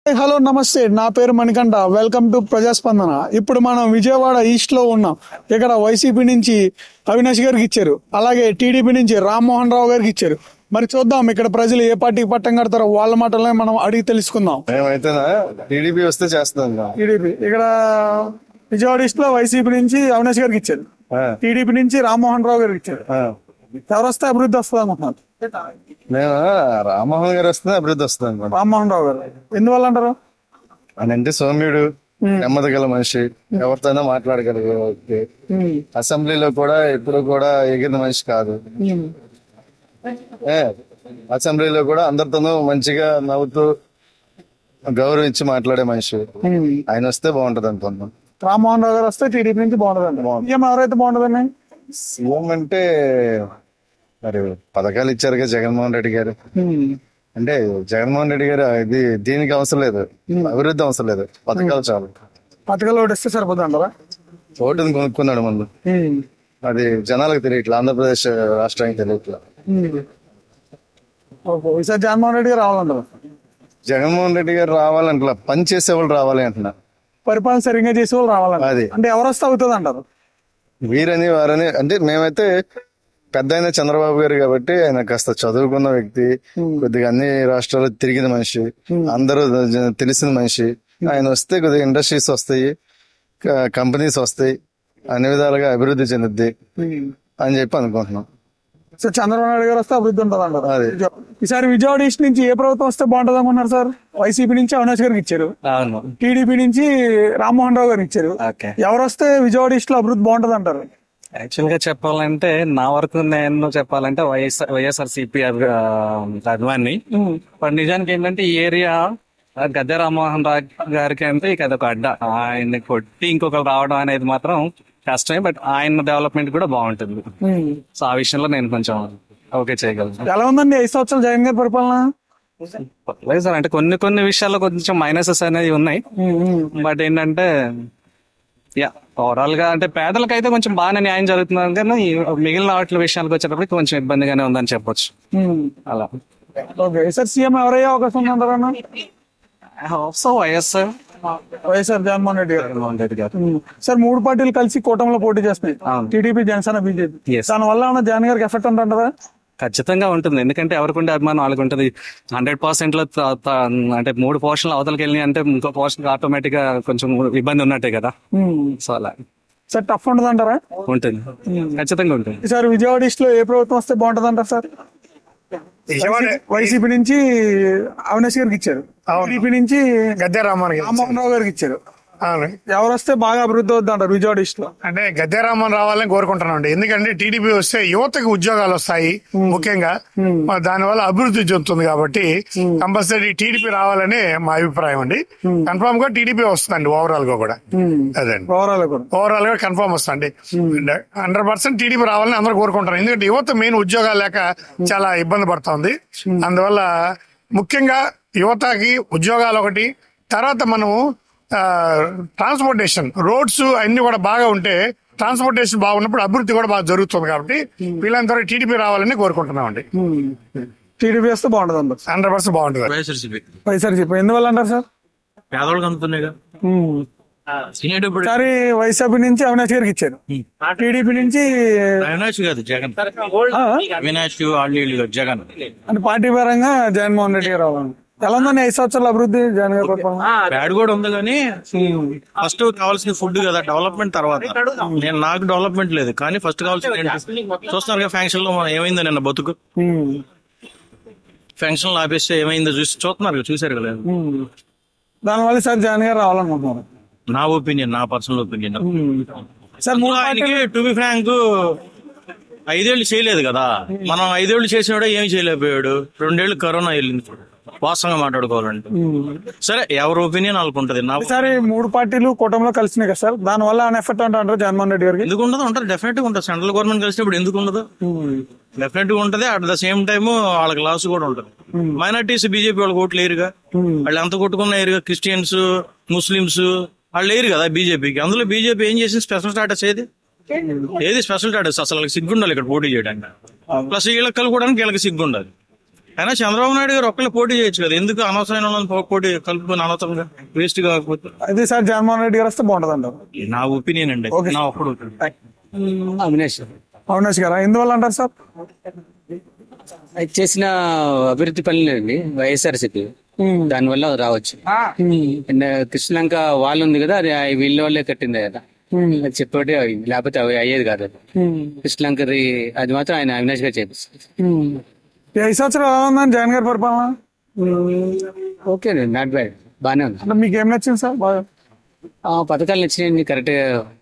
Hello నమస్తే నా పేరు మణికంఠ వెల్కమ్ టు ప్రజాస్పందన ఇప్పుడు మనం విజయవాడ ఈస్ట్ లో ఉన్నాం ఇక్కడ వైసీపీ నుంచి అవినాష్ గారికి ఇచ్చారు అలాగే టీడీపీ నుంచి రామ్మోహన్ రావు గారికి ఇచ్చారు మరి చూద్దాం ఇక్కడ ప్రజలు ఏ పార్టీకి పట్టం కడతారో వాళ్ళ మాటలనే మనం అడిగి తెలుసుకుందాం మేమైతేనా టీడీపీ వస్తే చేస్తాం టీడీపీ ఇక్కడ విజయవాడ ఈస్ట్ లో వైసీపీ నుంచి అవినాష్ గారికి ఇచ్చారు టీడీపీ నుంచి రామ్మోహన్ రావు గారికి ఇచ్చారు ఎవరు వస్తే అభివృద్ధి వస్తుంది అనుకుంటున్నారు మేము రామ్మోహన్ గారు వస్తే అభివృద్ధి వస్తుంది అనుకోండి రామ్మోహన్ రావు గారు ఎందువల్ల అంటారు ఆయన అంటే సౌమ్యుడు నెమ్మది గల మనిషి ఎవరితోనో మాట్లాడగలిగే వ్యక్తి అసెంబ్లీలో కూడా ఎప్పుడు కూడా ఎగిరిన మనిషి కాదు ఏ అసెంబ్లీలో కూడా అందరితోనూ మంచిగా నవ్వుతూ గౌరవించి మాట్లాడే మనిషి ఆయన వస్తే బాగుంటది అనుకుంటున్నాం రామ్మోహన్ రావు గారు వస్తే టీడీపీ నుంచి బాగుంటుంది అండి సీఎం ఎవరైతే బాగుంటుందండి సీఎం అంటే మరి పథకాలు ఇచ్చారుగా జగన్మోహన్ రెడ్డి గారు అంటే జగన్మోహన్ రెడ్డి గారు ఇది దీనికి అవసరం లేదు అభివృద్ధి అవసరం లేదు పథకాలు చాలు పథకాలు ఒకటి ఇస్తే సరిపోతుంది అంటారా ఓటుని కొనుక్కున్నాడు ముందు అది జనాలకు తెలియట్లా ఆంధ్రప్రదేశ్ రాష్ట్రానికి తెలియట్లా ఓకే. ఈసారి జగన్మోహన్ రెడ్డి గారు రావాలంటారు జగన్మోహన్ రెడ్డి గారు రావాలంటే పని చేసే వాళ్ళు రావాలి అంటున్నా పరిపాలన సరిగ్గా చేసే వాళ్ళు రావాలంట అది. అంటే ఎవరు వస్తే అవుతుంది అంటారు వీరని వారని అంటే మేమైతే పెద్ద ఆయన చంద్రబాబు గారు కాబట్టి ఆయన కాస్త చదువుకున్న వ్యక్తి కొద్దిగా అన్ని రాష్ట్రాలు తిరిగిన మనిషి అందరూ జ- తెలిసిన మనిషి ఆయన వస్తే కొద్దిగా ఇండస్ట్రీస్ వస్తాయి కంపెనీస్ వస్తాయి అన్ని విధాలుగా అభివృద్ధి చెందుద్ది అని చెప్పి అనుకుంటున్నాం సో చంద్రబాబు నాయుడు గారు వస్తే అభివృద్ధి ఉంటుంది అంటారు అది. ఈసారి విజయవాడ ఈస్ట్ నుంచి ఏ ప్రభుత్వం వస్తే బాగుంటుంది అనుకున్నారు సార్ వైసీపీ నుంచి అవినాష్ గారికి ఇచ్చారు అవును టీడీపీ నుంచి రామ్మోహన్ రావు గారికి ఇచ్చారు ఓకే ఎవరు వస్తే విజయవాడ ఈస్ట్ లో అభివృద్ధి బాగుంటుంది అంటారు యాక్చువల్ గా చెప్పాలంటే నా వరకు నేను చెప్పాలంటే వైఎస్ఆర్ వైఎస్ఆర్సీపీ అభిమాని బట్ నిజానికి ఏంటంటే ఈ ఏరియా గద్దె రామ్మోహన్ రావు గారికి అంటే ఇక అదొక అడ్డ ఆయన్ని కొట్టి ఇంకొకరు రావడం అనేది మాత్రం కష్టమే బట్ ఆయన డెవలప్మెంట్ కూడా బాగుంటుంది సో ఆ విషయంలో నేను కొంచెం ఓకే చేయగలను ఎలా ఉందండి ఐదు సంవత్సరాలు జగన్ గారి పరిపాలన లేదు సార్ అంటే కొన్ని కొన్ని విషయాల్లో కొంచెం మైనసెస్ అనేవి ఉన్నాయి బట్ ఏంటంటే యా ఓవరాల్ గా అంటే పేదలకైతే కొంచెం బాగానే న్యాయం జరుగుతుంది కానీ ఈ మిగిలిన వాటి విషయాలకు వచ్చేటప్పటికి కొంచెం ఇబ్బందిగానే ఉందని చెప్పొచ్చు అలా ఓకే ఈసారి సీఎం ఎవరయ్యే అవకాశం ఉందంటారన్నా I hope so YSR YSR Jaganmohan Reddy గారు జగన్మోహన్ రెడ్డి గారు సార్ మూడు పార్టీలు కలిసి కూటమిలో పోటీ చేస్తున్నాయి అవును. TDP Janasena BJP Yes. దాని వల్ల ఏమన్నా జగన్ గారికి ఎఫెక్ట్ ఉంటుంటారా ఖచ్చితంగా ఉంటుంది ఎందుకంటే ఎవరికి ఉండే అభిమానం వాళ్ళకి ఉంటుంది హండ్రెడ్ పర్సెంట్ లో త- త- అంటే మూడు పోర్షన్లు అవతలకి వెళ్ళి అంటే ఇంకో పోర్షన్ ఆటోమేటిక్ గా కొంచెం ఇబ్బంది ఉన్నట్టే కదా సో అలా సార్ టఫ్ ఉంటుంది అంటారా ఉంటుంది ఖచ్చితంగా ఉంటుంది ఈసారి విజయవాడ ఈస్ట్ లో ఏ ప్రభుత్వం వస్తే బాగుంటుంది అంటారు సార్ వైసీపీ నుంచి అవినాష్ గారికి ఇచ్చారు టీడీపీ నుంచి గద్దె రామన్ గారు రామ్మోహన్ రావు గారికి ఇచ్చారు అవును. ఎవరు వస్తే బాగా అభివృద్ధి అవుద్ది అంటారు విజయవాడ ఈస్ట్ లో అంటే గద్దె రామన్ రావాలని కోరుకుంటున్నాం ఎందుకంటే టీడీపీ వస్తే యువతకు ఉద్యోగాలు వస్తాయి ముఖ్యంగా మరి దానివల్ల అభివృద్ధి చెందుతుంది కాబట్టి కంపల్సరీ టీడీపీ రావాలని మా అభిప్రాయం అండి కన్ఫామ్ గా టీడీపీ వస్తుందండి ఓవరాల్ గా కూడా అదండి ఓవరాల్ కూడా ఓవరాల్ గా కన్ఫర్మ్ వస్తుంది హండ్రెడ్ పర్సెంట్ టీడీపీ రావాలని అందరూ కోరుకుంటారు ఎందుకంటే యువత మెయిన్ ఉద్యోగాలు లేక చాలా ఇబ్బంది పడుతుంది అందువల్ల ముఖ్యంగా యువతకి ఉద్యోగాలు ఒకటి తర్వాత మనము ట్రాన్స్పోర్టేషన్ రోడ్స్ అన్ని కూడా బాగా ఉంటే ట్రాన్స్పోర్టేషన్ బాగున్నప్పుడు అభివృద్ధి కూడా బాగా జరుగుతుంది కాబట్టి వీళ్ళంతా టీడీపీ రావాలని కోరుకుంటున్నాం అండి టీడీపీ వస్తే బాగుంటుంది అంటారు హండ్రెడ్ పర్సెంట్ బాగుంటుంది వైఎస్ఆర్సీపీ వైఎస్ఆర్ చెప్పి ఎందువల్ల అంటారు సార్ పేదవాళ్ళకి అందుతున్నాయిగా తినేటప్పుడు ఈసారి వైసీపీ నుంచి అవినాష్ గారికి ఇచ్చారు టీడీపీ నుంచి అవినాష్ కాదు జగన్ ఆ, అవినాష్ వాళ్ళు వీళ్ళు కాదు, జగన్ అంటే పార్టీ పరంగా జగన్మోహన్ రెడ్డి గారు రావాలి ఎలా ఉందండి ఐదు సంవత్సరాల అభివృద్ధి జగన్ గారి పరిపాలన బ్యాడ్ కూడా ఉంది కానీ ఫస్ట్ కావాల్సిన ఫుడ్ కదా డెవలప్మెంట్ తర్వాత నేను నాకు డెవలప్మెంట్ లేదు కానీ ఫస్ట్ కావాల్సింది ఏంటి చూస్తున్నారు ఫ్యాంక్షన్ లో ఏమైందో నిన్న బతుకు ఉమ్, ఫ్యాంక్షన్ లో ఆపేస్తే ఏమైందో చూసి చూస్తున్నారు కదా, చూసారు కదా ఉమ్. దానివల్ల సార్ జగన్ గారు రావాలనుకుంటున్నారు నా ఒపీనియన్ నా పర్సనల్ ఒపీనియన్ సార్ మూడు ఆయనకి టు బి ఫ్రాంక్ ఐదేళ్లు చేయలేదు కదా మనం ఐదేళ్లు చేసినాడో ఏమి చేయలేకపోయాడు రెండేళ్లు కరోనా వెళ్ళింది వాస్తవంగా మాట్లాడుకోవాలంటే సరే ఎవరి ఒపీనియన్ వాళ్ళకు ఉంటది నా ఈసారి మూడు పార్టీలు కూటమిలో కలిసినాయి కదా సార్ దాని వల్ల అని ఎఫెక్ట్ అంటారు జగన్మోహన్ రెడ్డి గారికి ఎందుకు ఉండదు ఉంటుంది డెఫినెట్ గా ఉంటుంది సెంట్రల్ గవర్నమెంట్ కలిసినప్పుడు ఎందుకు ఉండదు డెఫినెట్ గా ఉంటది అట్ ద సేమ్ టైమ్ వాళ్ళకి లాస్ కూడా ఉంటది మైనార్టీస్ బీజేపీ వాళ్ళకి ఓట్లు లేరుగా వాళ్ళు ఎంత కొట్టుకున్న ఏరుగా క్రిస్టియన్స్ ముస్లిమ్స్ వాళ్ళు లేరు కదా బీజేపీకి అందులో బీజేపీ ఏం చేసింది స్పెషల్ స్టాటస్ ఏది ఏది స్పెషల్ స్టాటస్ అసలు వాళ్ళకి సిగ్గుండాలి ఇక్కడ పోటీ చేయడానికి ప్లస్ వీళ్ళకి కలుపుకోవడానికి వీళ్ళకి సిగ్గుండాలి అయినా చంద్రబాబు నాయుడు గారు ఒక్కళ్ళే పోటీ చేయొచ్చు కదా ఎందుకు అనవసరమైన వాళ్ళని పో- పోటీ కలుపుకొని అనవసరంగా వేస్ట్ కాకపోతే అయితే సార్ జగన్మోహన్ రెడ్డి గారు వస్తే బాగుంటది అంటారు నా ఒపీనియన్ అండి Okay. నా ఒక్కడు అవినాష్ అవినాష్ గారా ఎందువల్ల అంటారు సార్ అది చేసిన అభివృద్ధి పనులండి వైఎస్ఆర్సీపీ దానివల్ల రావచ్చు అండ్ కృష్ణలంక వాళ్ళు ఉంది కదా అది వీళ్ళ వాళ్ళే కట్టింది కదా అది చెప్పబట్టి అవి లేకపోతే అవి అయ్యేది కాదు అది కృష్ణలంకది అది మాత్రం ఆయన అవినాష్ గారు చేపిస్తారు ఈ ఐదు సంవత్సరాలు ఎలా ఉందని జగన్ గారి పరిపాలన ఓకే నాట్ బ్యాడ్ బానే ఉంది అంటే మీకు ఏం నచ్చింది సార్ బాగా ఆ పథకాలు నచ్చినాయండి కరెక్ట్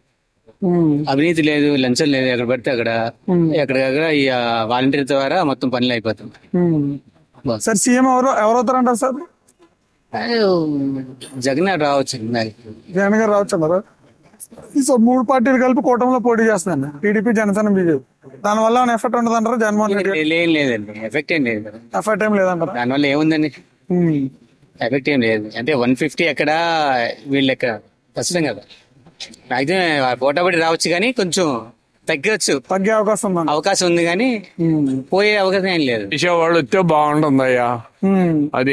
అవినీతి లేదు లంచం లేదు ఎక్కడ పడితే అక్కడ ఎక్కడికక్కడ ఈ వాలంటీర్ ద్వారా మొత్తం పనులు అయిపోతుంది బస్. సార్ సీఎం ఎవరు ఎవరవుతారు అంటారు సార్ అదే, జగన్ గారు రావచ్చు నాకు. జగన్ గారు రావచ్చు అన్నారు సో మూడు పార్టీలు కలిపి కూటమిలో పోటీ చేస్తున్నాను టీడీపీ జనసేన బీజేపీ దానివల్ల ఏమైనా ఎఫెక్ట్ ఉంటుంది అంటారు జగన్మోహన్ రెడ్డి లే- ఏం లేదండి ఎఫెక్ట్ ఏం లేదు కదా ఎఫెక్ట్ ఏం లేదంటారా దానివల్ల ఏముందండి ఎఫెక్ట్ ఏం లేదు అంటే వన్ ఫిఫ్టీ ఎక్కడ వీళ్ళు ఎక్కడ కష్టం కదా మాక్సిమం పోటాబడి రావచ్చు కానీ కొంచెం తగ్గచ్చు తగ్గే అవకాశం ఉందండి అవకాశం ఉంది కానీ పోయే అవకాశం ఏం లేదు చేసేవాళ్ళు వస్తే బాగుంటుందయ్యా అది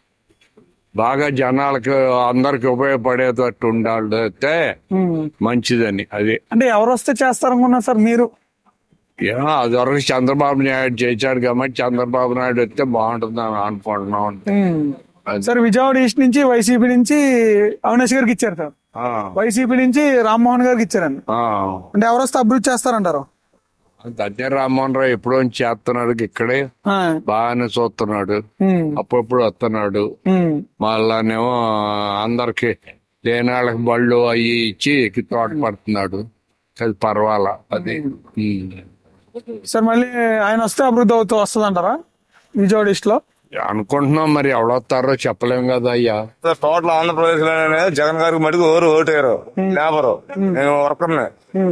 బాగా జనాలకు అందరికి ఉపయోగపడేటట్టు ఉండాలి అయితే మంచిదని అది అంటే ఎవరు వస్తే చేస్తారనుకున్నారు సార్ మీరు ఏమో అది వరకు చంద్రబాబు నాయుడు చేశాడు కాబట్టి చంద్రబాబు నాయుడు వస్తే బాగుంటుందని అనుకుంటున్నాం అది. సార్ విజయవాడ ఈస్ట్ నుంచి వైసీపీ నుంచి అవినాష్ గారికి ఇచ్చారు సార్ ఆ, వైసీపీ నుంచి రామ్మోహన్ గారికి ఇచ్చారండి ఆ. అంటే ఎవరు వస్తే అభివృద్ధి చేస్తారంటారు దగ్గర రామ్మోహన్ రావు ఎప్పుడో చేస్తున్నాడు ఇక్కడే ఆ, బాగానే చూస్తున్నాడు ఉమ్, అప్పుడప్పుడు వస్తున్నాడు ఉమ్, మళ్ళానేమో అందరికి లేనాళ్ళకి బళ్ళు అవి ఇచ్చి తోట పడుతున్నాడు అది పర్వాలా అది ఉమ్. సార్ మళ్ళీ ఆయన వస్తే అభివృద్ధి అవుతూ వస్తుంది అంటారా విజయవాడ ఈస్ట్ లో అనుకుంటున్నాం మరి ఎవడొస్తారో చెప్పలేం కదా అయ్యా టోటల్ ఆంధ్రప్రదేశ్ లోనే జగన్ గారికి మటుకు ఎవరు ఓటేరు లేబరు నేను వర్కర్ని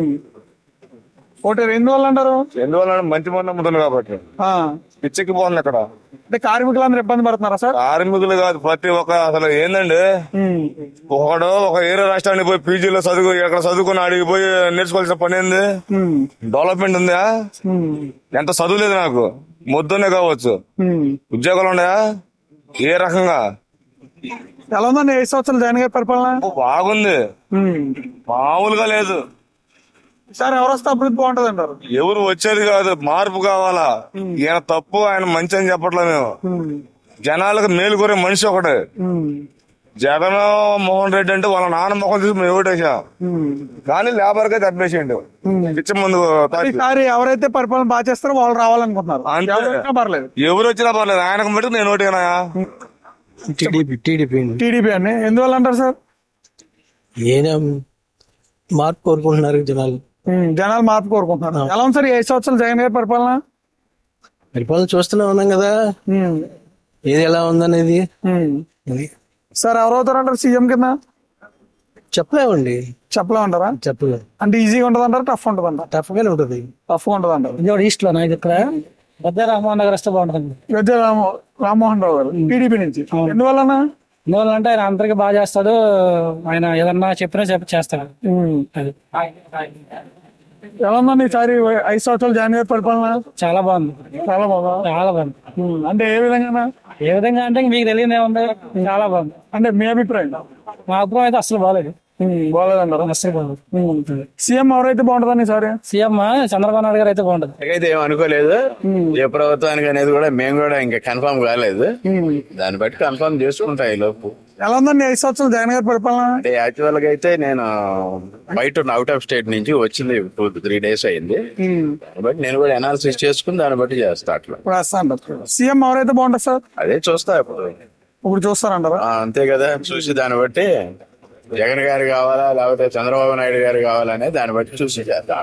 ఒకటి ఎందువల్ల అంటారు ఎందువల్ల మంచి మంది నమ్ముతుంది కాబట్టి ఆ, పిచ్చెక్కిపోతుంది ఇక్కడ అంటే కార్మికులందరూ ఇబ్బంది పడుతున్నారా సార్ కార్మికులు కాదు ప్రతి ఒక్క అసలు ఏందండి ఉమ్, ఒకడు ఒక ఏరే రాష్ట్రానికి పోయి పీజీలో చదువు ఎక్కడ చదువుకుని అడిగి పోయి నేర్చుకోవాల్సిన పని ఏంది ఉమ్, డెవలప్మెంట్ ఉందా ఉమ్, ఎంత చదువు లేదు నాకు మొద్దునే కావచ్చు ఉమ్. ఉద్యోగాలు ఉన్నాయా ఏ రకంగా ఎలా ఉందండి ఐదు సంవత్సరాలు జగన్ గారి పరిపాలన ఓ, బాగుంది ఉమ్. మామూలుగా లేదు సార్ ఎవరు వస్తే అభివృద్ధి బాగుంటది అంటారు ఎవరు వచ్చేది కాదు మార్పు కావాలా ఈయన తప్పు ఆయన మంచి అని చెప్పట్లే మేము ఉమ్, జనాలకు మేలు కోరే మనిషి ఒకటే ఉమ్, జగన్ మోహన్ రెడ్డి అంటే వాళ్ళ నాన్న మొహం చూసి మేము ఓటేసాం ఉమ్. కానీ లేబర్ గా తప్పేసిండు పిచ్చ ముందు తాకి. ఈసారి ఎవరైతే పరిపాలన బాగా చేస్తారో వాళ్ళు రావాలనుకుంటున్నారు అంతే. ఎవరు వచ్చినా పర్లేదు ఎవరు వచ్చినా పర్లేదు ఆయనకు మటుకు నేను ఓటేనా టీడీపీ టీడీపీ టీడీపీ అని ఎందువల్ల అంటారు సార్ ఏం మార్పు కోరుకుంటున్నారు జనాలు ఉమ్, జనాలు మార్పు కోరుకుంటున్నారు ఎలా ఉంది సార్ ఈ ఐదు సంవత్సరాలు జగన్ గారి పరిపాలన పరిపాలన చూస్తూనే ఉన్నాం కదా ఉమ్, ఏది ఎలా ఉందనేది ఉమ్. అది సార్ ఎవరు అవుతారంటారు సీఎం కింద చెప్పలేమండి చెప్పలేమంటారా చెప్పలేము అంటే ఈజీగా ఉంటది అంటారు టఫ్ ఉంటది అంటారు టఫ్ గానే ఉంటది టఫ్ గా ఉంటది అంటారు విజయవాడ ఈస్ట్ లో ఇది ఇక్కడ పెద్ద రామోహన్ నగర్ వస్తే బాగుంటుంది గద్దె రామ రామ్మోహన్ రావు గారు టీడీపీ నుంచి ఎందువలన ఎందువల్లంటే ఆయన అందరికి బాగా చేస్తాడు ఆయన ఏదన్నా చెప్పినా చెప్పి చేస్తాడు అది ఎలా ఉందండి ఈసారి ఐదు సంవత్సరాలు జగన్ గారి పరిపాలన చాలా బాగుంది చాలా బాగా చాలా బాగుంది అంటే ఏ విధంగా ఏ విధంగా అంటే మీకు తెలియదు ఏముంది చాలా బాగుంది అంటే మీ అభిప్రాయం మా అభిప్రాయం అయితే అసలు బాగాలేదు బాగాలేదంటారు అసలు బాగుంది సీఎం ఎవరైతే బాగుంటుందని ఈసారి సీఎం చంద్రబాబు నాయుడు గారు అయితే బాగుంటుంది అయితే ఏం అనుకోలేదు ఏ ప్రభుత్వానికి అనేది కూడా మేము కూడా ఇంకా కన్ఫర్మ్ కాలేదు దాన్ని బట్టి కన్ఫర్మ్ చేసుకుంటా ఈ లోపు ఎలా ఉందండి ఐదు సంవత్సరాలు జగన్ గారి పరిపాలన అంటే యాక్చువల్ గా అయితే నేను బయట అవుట్ ఆఫ్ స్టేట్ నుంచి వచ్చింది టూ త్రీ డేస్ అయింది దాన్ని బట్టి నేను కూడా అనాలిసిస్ చేసుకుని దాన్ని బట్టి చేస్తా అట్లా ఇప్పుడు వేస్తా అంటారు సీఎం ఎవరైతే బాగుంటుంది సార్ అదే చూస్తా ఇప్పుడు ఇప్పుడు చూస్తారంటారా ఆ, అంతే కదా చూసి దాన్ని బట్టి జగన్ గారు కావాలా లేకపోతే చంద్రబాబు నాయుడు గారు కావాలనే దాన్ని బట్టి చూసి చేస్తా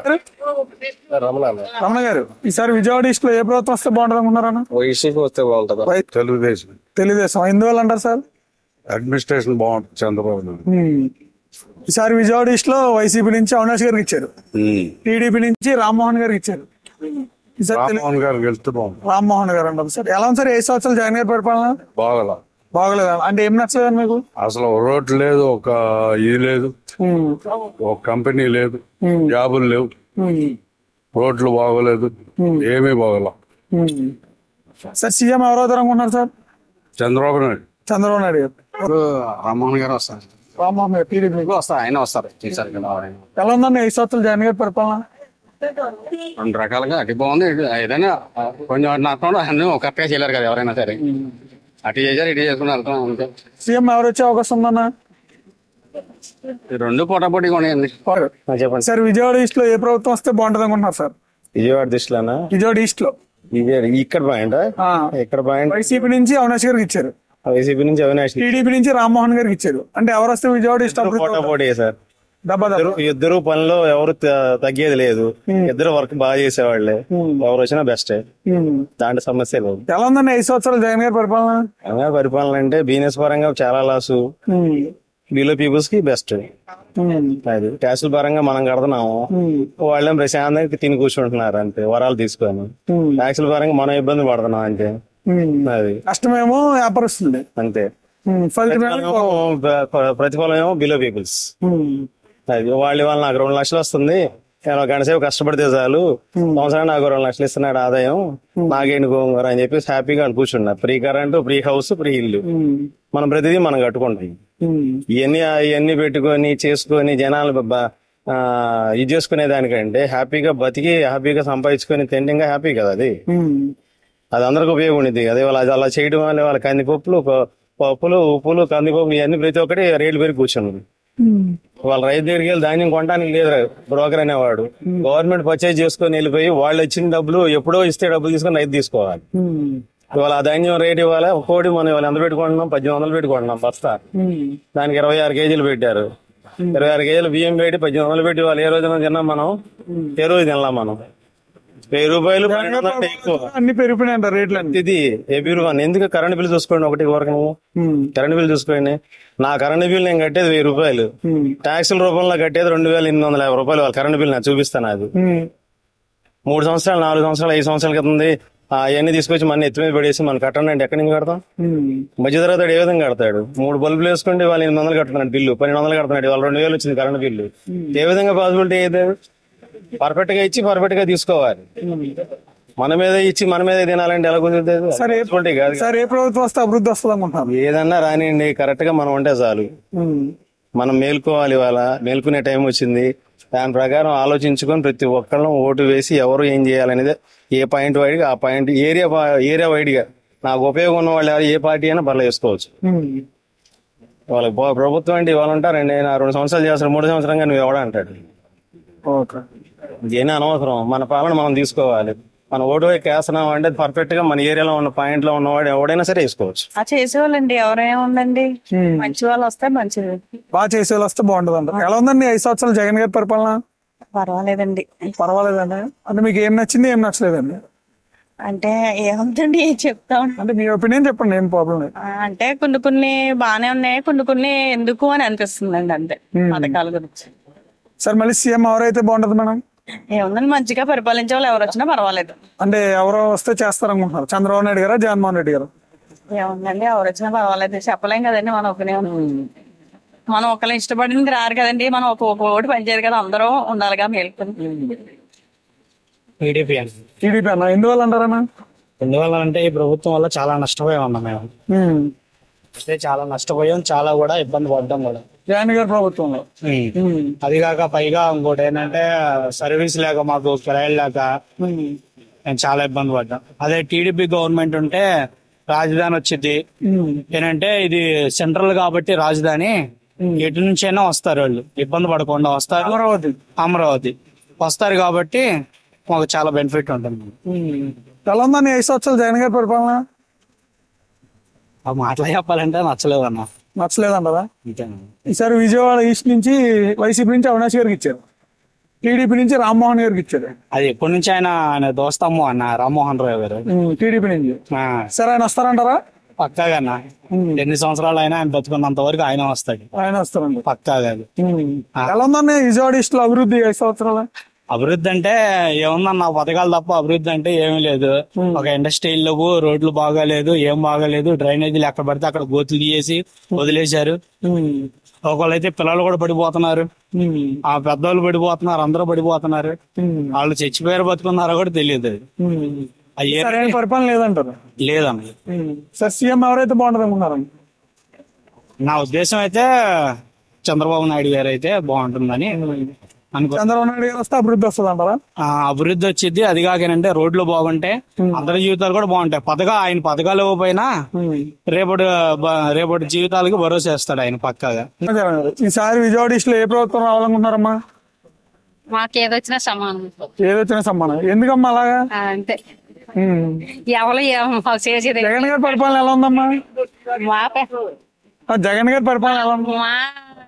రమలాల రమణ గారు ఈసారి విజయవాడ ఈస్ట్ లో ఏ ప్రభుత్వం వస్తే బాగుంటుంది అనుకున్నారన్న వైసీపీ వస్తే బాగుంటుందా తెలుగుదేశం తెలుగుదేశం ఎందువల్ల అంటారు సార్ అడ్మినిస్ట్రేషన్ బాగుంటుంది చంద్రబాబు నాయుడు ఉమ్. ఈసారి విజయవాడ ఈస్ట్ లో వైసీపీ నుంచి అవినాష్ గారికి ఇచ్చారు టీడీపీ నుంచి రామ్మోహన్ గారికి ఇచ్చారు ఈసారి తెలు- రామ్మోహన్ గారికి వెళ్తే బాగుంటుంది రామ్మోహన్ గారు అంటారు సార్ ఎలా ఉంది సార్ ఏ సంవత్సరాలు జగన్ గారి పరిపాలన బాగల బాగలేదు అంటే ఏం నచ్చలేదు మీకు అసలు రోడ్ లేదు ఒక ఇది లేదు ఉమ్. ఒక కంపెనీ లేదు జాబులు లేవు ఉమ్. రోడ్లు బాగోలేదు ఏమీ బాగోలే ఉమ్. సార్ సీఎం ఎవరు అవుతారు అనుకుంటున్నారు సార్ చంద్రబాబు నాయుడు చంద్రబాబు నాయుడు గారు రామ్మోహన్ గారు వస్తారు రామ్మోహన్ గారు టీడీపీ వస్తారు ఆయన వస్తారు చేశారు కదా ఆయన ఎలా ఉందండి ఐదు సంవత్సరాలు జగన్ గారి పరిపాలన రెండు రకాలుగా అటు బాగుంది ఇటు- ఏదైనా కొంచెం అటు నష్టం అన్ని కరెక్ట్గా చేయలేరు కదా ఎవరైనా సరే అటు చేశారు ఇటు చేసుకుని వెళ్తాం అంతే సీఎం ఎవరు వచ్చే అవకాశం ఉందన్న ఈ రెండు పోటాపోటీగా ఉన్నాయండి చెప్పండి సార్ విజయవాడ ఈస్ట్ లో ఏ ప్రభుత్వం వస్తే బాగుంటుంది అనుకుంటున్నారు సార్ విజయవాడ దృష్టిలోనా విజయవాడ ఈస్ట్ లో విజయవాడ ఇక్కడ పాయింట్ ఆ, ఇక్కడ పాయింట్ వైసీపీ నుంచి అవినాష్ గారికి ఇచ్చారు వైసీపీ నుంచి అవినాష్ టీడీపీ నుంచి రామ్మోహన్ గారికి ఇచ్చారు అంటే ఎవరు వస్తే విజయవాడ ఈస్ట్ అభివృద్ధి పోటా అవుతుంది? పోటీ సార్ దెబ్బ దెబ్బ ఇద్దరు ఇద్దరు పనిలో ఎవరు త- తగ్గేది లేదు ఇద్దరు వర్క్ బాగా చేసేవాళ్ళే ఎవరు వచ్చినా బెస్టే ఉమ్. దాంట్లో సమస్య లేదు ఎలా ఉందండి ఐదు సంవత్సరాలు జగన్ గారి పరిపాలన తెలంగాణ పరిపాలన అంటే బిజినెస్ పరంగా చాలా లాసు ఉమ్. బిలో పీపుల్స్ కి బెస్ట్ ఉమ్. అది ట్యాక్సుల పరంగా మనం కడుతున్నాము వాళ్ళేం ప్రశాంతంగా తిని కూర్చుంటున్నారు అంతే వరాలు తీసుకొని ఉమ్. ట్యాక్సుల పరంగా మనం ఇబ్బంది పడుతున్నాం అంతే ఉమ్. అది కష్టమేమో వ్యాపారస్తుంది అంతే ఉమ్. ఫలితం ప్రతిఫలం ప్ర- ప్ర- ప్రతిఫలం ఏమో బిలో పీపుల్స్ ఉమ్. అది వాళ్ళు వాళ్ళు నాకు రెండు లక్షలు వస్తుంది నేను ఒక గంట సేపు కష్టపడితే చాలు సంవత్సరానికి నాకు రెండు లక్షలు ఇస్తున్నాడు ఆదాయం నాకేంటి గోంగూర అని చెప్పి హ్యాపీగా వాళ్ళు కూర్చున్నారు free current free house free ఇల్లు ఉమ్. మనం ప్రతిదీ మనం కట్టుకుంటాం ఉమ్. ఇవన్నీ ఇవన్నీ పెట్టుకొని చేసుకొని జనాలు బ- ఆ, ఇది చేసుకునే దానికంటే హ్యాపీగా బతికి హ్యాపీగా సంపాదించుకొని తింటే హ్యాపీ కదా అది ఉమ్. అది అందరికి ఉపయోగం ఉండేది అదే వాళ్ళు అది అలా చేయడం వల్ల వాళ్ళ కందిపప్పులు ప- పప్పులు ఉప్పులు కందిపప్పులు ఇవన్నీ ప్రతి ఒక్కటి రేట్లు పెరిగి కూర్చున్నారు ఉమ్. వాళ్ళ రైతు దగ్గరికి వెళ్ళి ధాన్యం కొనడానికి లేదు బ్రోకర్ అనేవాడు గవర్నమెంట్ పర్చేజ్ చేసుకొని వెళ్ళిపోయి వాళ్ళు ఇచ్చిన డబ్బులు ఎప్పుడో ఇస్తే డబ్బులు తీసుకొని రైతు తీసుకోవాలి ఉమ్. ఇవాళ ఆ ధాన్యం రేట్ ఇవ్వాలి ఒక్కోటి మనం ఇవాళ ఎంత పెట్టుకుంటున్నాం పద్దెనిమిది వందలు పెట్టుకుంటున్నాం బస్తా ఉమ్. దానికి ఇరవై ఆరు కేజీలు పెట్టారు ఇరవై ఆరు కేజీలు బియ్యం పెట్టి పద్దెనిమిది వందలు పెట్టి వాళ్ళు ఏ రోజున తిన్నాం మనం ఏ రోజు తినలాం మనం వెయ్యి రూపాయలు పన్నెండు వందలు అంటే ఎక్కువ అన్ని పెరిగిపోయినాయంట రేట్లు అన్ని ఇది ఏ బిల్ వన్ ఎందుకు కరెంట్ బిల్ చూసుకోండి ఒకటి వరకు నువ్వు ఉమ్. కరెంట్ బిల్ చూసుకోండి నా కరెంట్ బిల్ నేను కట్టేది వెయ్యి రూపాయలు ఉమ్. ట్యాక్సుల రూపంలో కట్టేది రెండు వేల ఎనిమిది వందల యాభై రూపాయలు వాళ్ళ కరెంట్ బిల్ నాకు చూపిస్తాను అది ఉమ్. మూడు సంవత్సరాలు నాలుగు సంవత్సరాలు ఐదు సంవత్సరాల క్రితం అవన్నీ తీసుకొచ్చి మన ఎత్తి మీద పడేసి మనం కట్టండి అంటే ఎక్కడి నుంచి కడతాం ఉమ్. మధ్య తరగతి ఏ విధంగా కడతాడు మూడు బల్బులు వేసుకుంటే వాళ్ళు ఎనిమిది వందలు కడుతున్నాడు బిల్లు పన్నెండు వందలు కడుతున్నాడు వాళ్ళు రెండు వేలు వచ్చింది కరెంట్ బిల్లు ఏ విధంగా పాసిబిలిటీ అయితే పర్ఫెక్ట్ గా ఇచ్చి పర్ఫెక్ట్ గా తీసుకోవాలి మన మీద ఇచ్చి మన మీద తినాలంటే ఎలా కుదురుతుంది సరే Possibility కాదు సార్ ఏ ప్రభుత్వం వస్తే అభివృద్ధి వస్తుంది అనుకుంటున్నారు ఏదన్నా రానియండి కరెక్ట్ గా మనం ఉంటే చాలు ఉమ్. మనం మేల్కోవాలి ఇవాళ మేల్కునే టైం వచ్చింది దాని ప్రకారం ఆలోచించుకొని ప్రతి ఒక్కళ్ళం ఓటు వేసి ఎవరు ఏం చేయాలనేది ఏ పాయింట్ వైడ్గా ఆ పాయింట్ ఏరియా ఏరియా వైడ్గా నాకు ఉపయోగం ఉన్న వాళ్ళు ఎవరు ఏ పార్టీ అయినా బల్ల వేసుకోవచ్చు ఉమ్. వాళ్ళకి పో- ప్రభుత్వం అంటే ఇవాళ ఉంటారండి నేను రెండు సంవత్సరాలు చేస్తాను మూడు సంవత్సరంగా నువ్వు ఎవడ అంటాడు ఓకే ఇదేనా అనవసరం మన పాలన మనం తీసుకోవాలి మన ఓటు వైపు వేస్తున్నాం అంటే పర్ఫెక్ట్ గా మన ఏరియాలో ఉన్న పాయింట్ లో ఉన్నవాడు ఎవడైనా సరే వేసుకోవచ్చు ఆ చేసేవాళ్ళండి ఎవరేముందండి మంచి వాళ్ళు వస్తే మంచిది బాగా చేసే వాళ్ళు వస్తే బాగుంటుంది అంట ఎలా ఉందండి ఐదు సంవత్సరాలు జగన్ గారి పరిపాలన పర్వాలేదండి పర్వాలేదండి అంటే మీకు ఏం నచ్చింది ఏం నచ్చలేదండి అంటే ఏముందండి ఏం చెప్తాం అంటే మీ ఒపీనియన్ చెప్పండి ఏం ప్రాబ్లం లేదు ఆ, అంటే కొన్ని కొన్ని బానే ఉన్నాయి కొన్ని కొన్ని ఎందుకు అని అనిపిస్తుందండి అంతే పథకాల గురించి సార్ మళ్ళీ సీఎం ఎవరైతే బాగుంటది మేడం ఏముందండి మంచిగా పరిపాలించే వాళ్ళు ఎవరు వచ్చినా పర్వాలేదు అంటే ఎవరో వస్తే చేస్తారనుకుంటున్నారు చంద్రబాబు నాయుడు గారా జగన్మోహన్ రెడ్డి గారు ఏముందండి ఎవరు వచ్చినా పర్వాలేదు చెప్పలేం కదండి మన ఒపీనియన్ మనం ఒకళ్ళు ఇష్టపడింది రారు కదండి మనం ఒక ఒక ఓటు పనిచేయరు కదా అందరూ ఉండాలిగా మేల్కొని టీడీపీ అని టీడీపీ అన్న ఎందువల్ల అంటారన్నా ఎందువల్ల అంటే ఈ ప్రభుత్వం వల్ల చాలా నష్టపోయాం అన్న మేము ఉమ్. అయితే చాలా నష్టపోయాం చాలా కూడా ఇబ్బంది పడ్డాం కూడా జగన్ గారి ప్రభుత్వంలో ఉమ్. అది కాక పైగా ఇంకోటి ఏంటంటే సర్వీస్ లేక మాకు కిరాయిలు లేక ఉమ్. నేను చాలా ఇబ్బంది పడ్డా అదే టీడీపీ గవర్నమెంట్ ఉంటే రాజధాని వచ్చింది ఉమ్. ఏంటంటే ఇది సెంట్రల్ కాబట్టి రాజధాని ఎటు నుంచైనా వస్తారు వాళ్ళు ఇబ్బంది పడకుండా వస్తారు అమరావతి అమరావతి వస్తారు కాబట్టి మాకు చాలా బెనిఫిట్ ఉంటుంది ఉమ్. ఎలా ఉందండి ఐదు సంవత్సరాలు జగన్ గారి పరిపాలన ఆ మాటలు చెప్పాలంటే నచ్చలేదు అన్న నచ్చలేదంటారా అంతేనా ఈసారి విజయవాడ ఈస్ట్ నుంచి వైసీపీ నుంచి అవినాష్ గారికి ఇచ్చారు టీడీపీ నుంచి రామ్మోహన్ గారికి ఇచ్చారు అది ఎప్పటి నుంచి ఆయన ఆయన దోస్తమ్ము అన్న రామ్మోహన్ రావు గారు ఉమ్, టీడీపీ నుంచి ఆ, సరే ఆయన వస్తారంటారా పక్కాగా అన్న ఎన్ని సంవత్సరాలు అయినా ఆయన బతుకున్నంత వరకు ఆయన వస్తాడు ఆయన వస్తారండి పక్కాగా అది. ఉమ్. ఎలా ఉందండి విజయవాడ ఈస్ట్ లో అభివృద్ధి ఐదు సంవత్సరాలు అభివృద్ధి అంటే ఏముందన్న పథకాలు తప్ప అభివృద్ధి అంటే ఏమీ లేదు ఒక ఇండస్ట్రీలు లేవు రోడ్లు బాగాలేదు ఏం బాగాలేదు డ్రైనేజీలు ఎక్కడ పడితే అక్కడ గోతులు తీసేసి వదిలేశారు ఒకళ్ళైతే పిల్లలు కూడా పడిపోతున్నారు ఆ పెద్దవాళ్ళు పడిపోతున్నారు అందరూ పడిపోతున్నారు వాళ్ళు చచ్చిపోయారు బతుకున్నారో కూడా తెలియదు ఆ ఏరియా సరైన పరిపాలన లేదంటారు లేదన్న సార్ సీఎం ఎవరైతే బాగుంటుంది అనుకున్నారు నా ఉద్దేశం అయితే చంద్రబాబు నాయుడు గారు అయితే బాగుంటుందని అనుకో చంద్రబాబు నాయుడు గారు వస్తే అభివృద్ధి వస్తుంది అంటారా ఆ, అభివృద్ధి వచ్చింది అది కాకనంటే రోడ్లు బాగుంటే అందరి జీవితాలు కూడా బాగుంటాయి పథకా ఆయన పథకాలు ఇవ్వకపోయినా రేపటి బ- రేపటి జీవితాలకు భరోసా ఇస్తాడు ఆయన పక్కాగా ఈసారి విజయవాడ ఈస్ట్ లో ఏ ప్రభుత్వం రావాలనుకుంటున్నారమ్మా మాకేదొచ్చినా సమానం ఏదొచ్చినా సమ్మానం ఎందుకమ్మా అలాగా ఆ, అంతే ఉమ్. ఎవరు ఏం చేసేది జగన్ గారి పరిపాలన ఎలా ఉందమ్మా మా పే- ఆ, జగన్ గారి పరిపాలన ఎలా ఉంది మా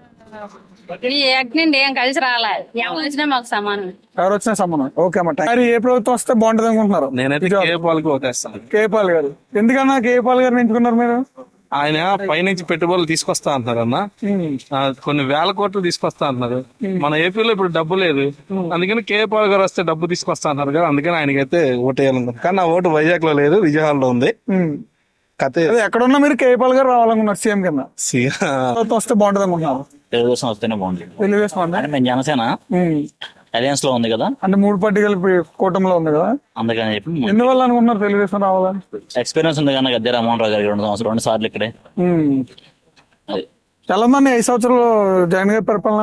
ఈ యజ్ఞం ఏం కలిసి రాలే ఎవరు వచ్చినా మాకు సమానం ఎవరు వచ్చినా సమ్మానం ఓకే అమ్మా మరి ఏ ప్రభుత్వం వస్తే బాగుంటుంది అనుకుంటున్నారు నేనైతే కే పాల్కి ఓటేస్తాను కేపాల్ గారు ఎందుకన్నా కేపాల్ గారిని ఎంచుకున్నారు మీరు ఆయన పైనుంచి పెట్టుబడులు తీసుకొస్తా అంటున్నారు అన్న ఆ, కొన్ని వేల కోట్లు తీసుకొస్తా అంటున్నారు మన ఏపీలో ఇప్పుడు డబ్బు లేదు అందుకని కే పాల్ గారు వస్తే డబ్బు తీసుకొస్తా అంటున్నారు కదా అందుకని ఆయనకైతే ఓటు వేయాలనుకుంది కానీ నా ఓటు వైజాగ్ లో లేదు విజయవాడలో ఉంది ఉమ్. కథ అదే ఎక్కడున్నా మీరు కేపాల్ గారు రావాలనుకున్నారు సీఎం కింద సి- ప్రభుత్వం వస్తే బాగుంటుంది అనుకుంటున్నారు తెలుగుదేశం వస్తేనే బాగుంటుంది తెలుగుదేశం అంటే అంటే మేము జనసేన ఉమ్. అలయన్స్ లో ఉంది కదా అంటే మూడు పార్టీలు కూటమిలో ఉంది కదా అందుకని చెప్పి ఎందువల్ల అనుకుంటున్నారు తెలుగుదేశం రావాలని ఎక్స్పీరియన్స్ ఉంది కానీ గద్దె రామ్మోహన్ రావు గారికి రెండు సంవత్సరాలు రెండు సార్లు ఇక్కడే ఉమ్. అది ఎలా ఉందండి ఐదు సంవత్సరాలు జగన్ గారి పరిపాలన